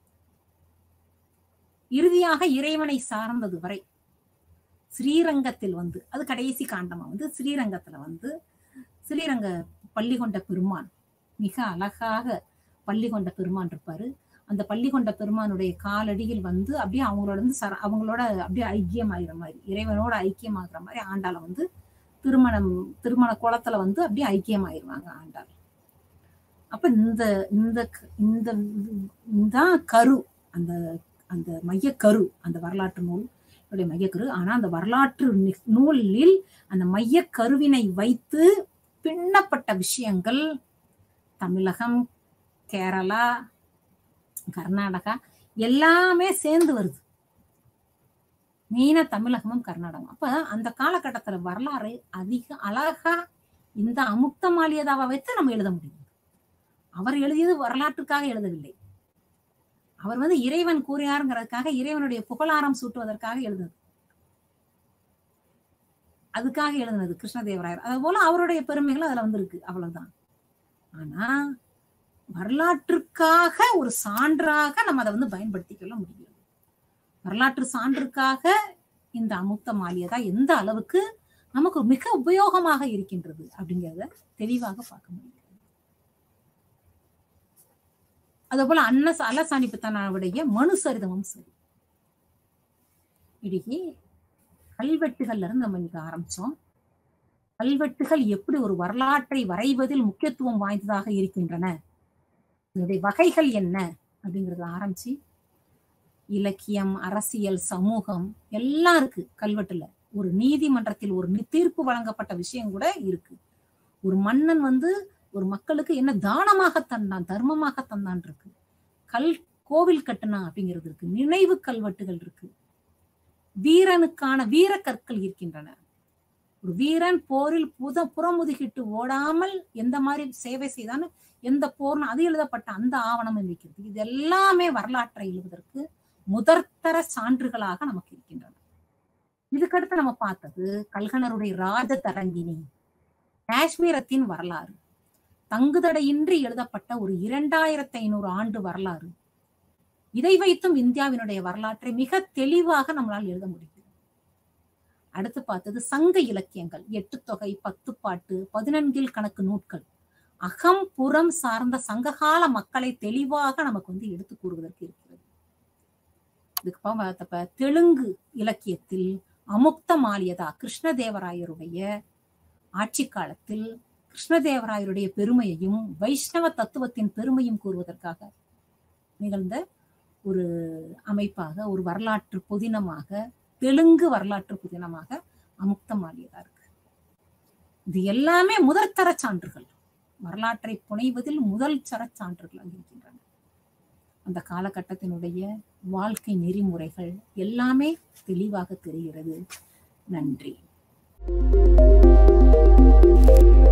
இறுதியாக இறைவனை சார்ந்தது வரை ஸ்ரீரங்கத்தில் வந்து அது கடைசி காண்டமா வந்து ஸ்ரீரங்கத்துல வந்து ஸ்ரீரங்க பள்ளி கொண்ட பெருமான் மிக அழகாக பள்ளி கொண்ட பெருமான் இருப்பாரு அந்த பள்ளி கொண்ட பெருமானுடைய காலடியில் வந்து அப்படியே அவங்களோட வந்து சர அவங்களோட அப்படியே ஐக்கியமாகிற மாதிரி இறைவனோட ஐக்கியமாகிற மாதிரி ஆண்டாளை வந்து திருமணம் திருமண குளத்துல வந்து அப்படியே ஐக்கியமாயிருவாங்க ஆண்டாள் அப்ப இந்த இந்த க- இந்த தான் கரு அந்த அந்த மையக்கரு அந்த வரலாற்று நூல் என்னுடைய மையக்கரு ஆனா அந்த வரலாற்று நி- நூலில் அந்த மையக்கருவினை வைத்து பின்னப்பட்ட விஷயங்கள் தமிழகம் கேரளா கர்நாடகா எல்லாமே சேர்ந்து வருது மெயினா தமிழகமும் கர்நாடகம் அப்ப அந்த காலகட்டத்துல வரலாறு அதிக அழகா இந்த அமுக்த மாலியதாவை வைத்து நம்ம எழுத முடியும் அவர் எழுதியது வரலாற்றுக்காக எழுதவில்லை அவர் வந்து இறைவன் கூறியாருங்கிறதுக்காக இறைவனுடைய புகழாரம் சூட்டுவதற்காக எழுதுனது அதுக்காக எழுதுனது கிருஷ்ணதேவராயர் அது போல அவருடைய பெருமைகள் அதுல வந்திருக்கு அவ்வளவுதான் ஆனா வரலாற்றுக்காக ஒரு சான்றாக நம்ம அதை வந்து பயன்படுத்திக் கொள்ள முடியும் வரலாற்று சான்றுக்காக இந்த அமுக்த மாலியதா எந்த அளவுக்கு நமக்கு மிக உபயோகமாக இருக்கின்றது அப்படிங்கிறத தெளிவாக பார்க்க முடியும் அதே போல அன்ன அலசாணி பித்தனாவுடைய மனு சரிதமும் சரி இடிகி கல்வெட்டுகள்ல இருந்து நம்ம இன்னைக்கு ஆரம்பிச்சோம் கல்வெட்டுகள் எப்படி ஒரு வரலாற்றை வரைவதில் முக்கியத்துவம் வாய்ந்ததாக இருக்கின்றன இதனுடைய வகைகள் என்ன அப்படிங்கறத ஆரம்பிச்சு இலக்கியம் அரசியல் சமூகம் எல்லாம் இருக்கு கல்வெட்டுல ஒரு நீதிமன்றத்தில் ஒரு நி- தீர்ப்பு வழங்கப்பட்ட விஷயம் கூட இருக்கு ஒரு மன்னன் வந்து ஒரு மக்களுக்கு என்ன தானமாக தந்தான் தர்மமாக தந்தான் இருக்கு கல் கோவில் கட்டுனா அப்படிங்கிறது இருக்கு நினைவு கல்வெட்டுகள் இருக்கு வீரனுக்கான வீர கற்கள் இருக்கின்றன ஒரு வீரன் போரில் புத புறமுதுகிட்டு ஓடாமல் எந்த மாதிரி சேவை செய்தான்னு எந்த போர்னு அது எழுதப்பட்ட அந்த ஆவணம் இருக்கிறது இது எல்லாமே வரலாற்றை எழுதுவதற்கு முதற்தர சான்றுகளாக நமக்கு இருக்கின்றன இதுக்கடுத்து நம்ம பார்த்தது கல்கனருடைய ராஜ தரங்கினி காஷ்மீரத்தின் வரலாறு தங்குதடையின்றி எழுதப்பட்ட ஒரு இரண்டாயிரத்தி ஐநூறு ஆண்டு வரலாறு இதை வைத்தும் இந்தியாவினுடைய வரலாற்றை மிக தெளிவாக நம்மளால் எழுத முடியும் அடுத்து பார்த்தது சங்க இலக்கியங்கள் எட்டு தொகை பத்து பாட்டு பதினன்கில் கணக்கு நூட்கள் அகம் புறம் சார்ந்த சங்ககால மக்களை தெளிவாக நமக்கு வந்து எடுத்து கூறுவதற்கு இருக்கிறது இதுக்கு பார்த்தப்ப தெலுங்கு இலக்கியத்தில் அமுக்த மாலியதா கிருஷ்ணதேவராயருடைய ஆட்சி காலத்தில் கிருஷ்ணதேவராயருடைய பெருமையையும் வைஷ்ணவ தத்துவத்தின் பெருமையும் கூறுவதற்காக நிகழ்ந்த ஒரு அமைப்பாக ஒரு வரலாற்று புதினமாக தெலுங்கு வரலாற்று புதினமாக அமுக்த மாலியதா இருக்கு இது எல்லாமே முதற்தர சான்றுகள் வரலாற்றை புனைவதில் முதல் சர சான்றுகளாக இருக்கின்றன அந்த காலகட்டத்தினுடைய வாழ்க்கை நெறிமுறைகள் எல்லாமே தெளிவாக தெரிகிறது நன்றி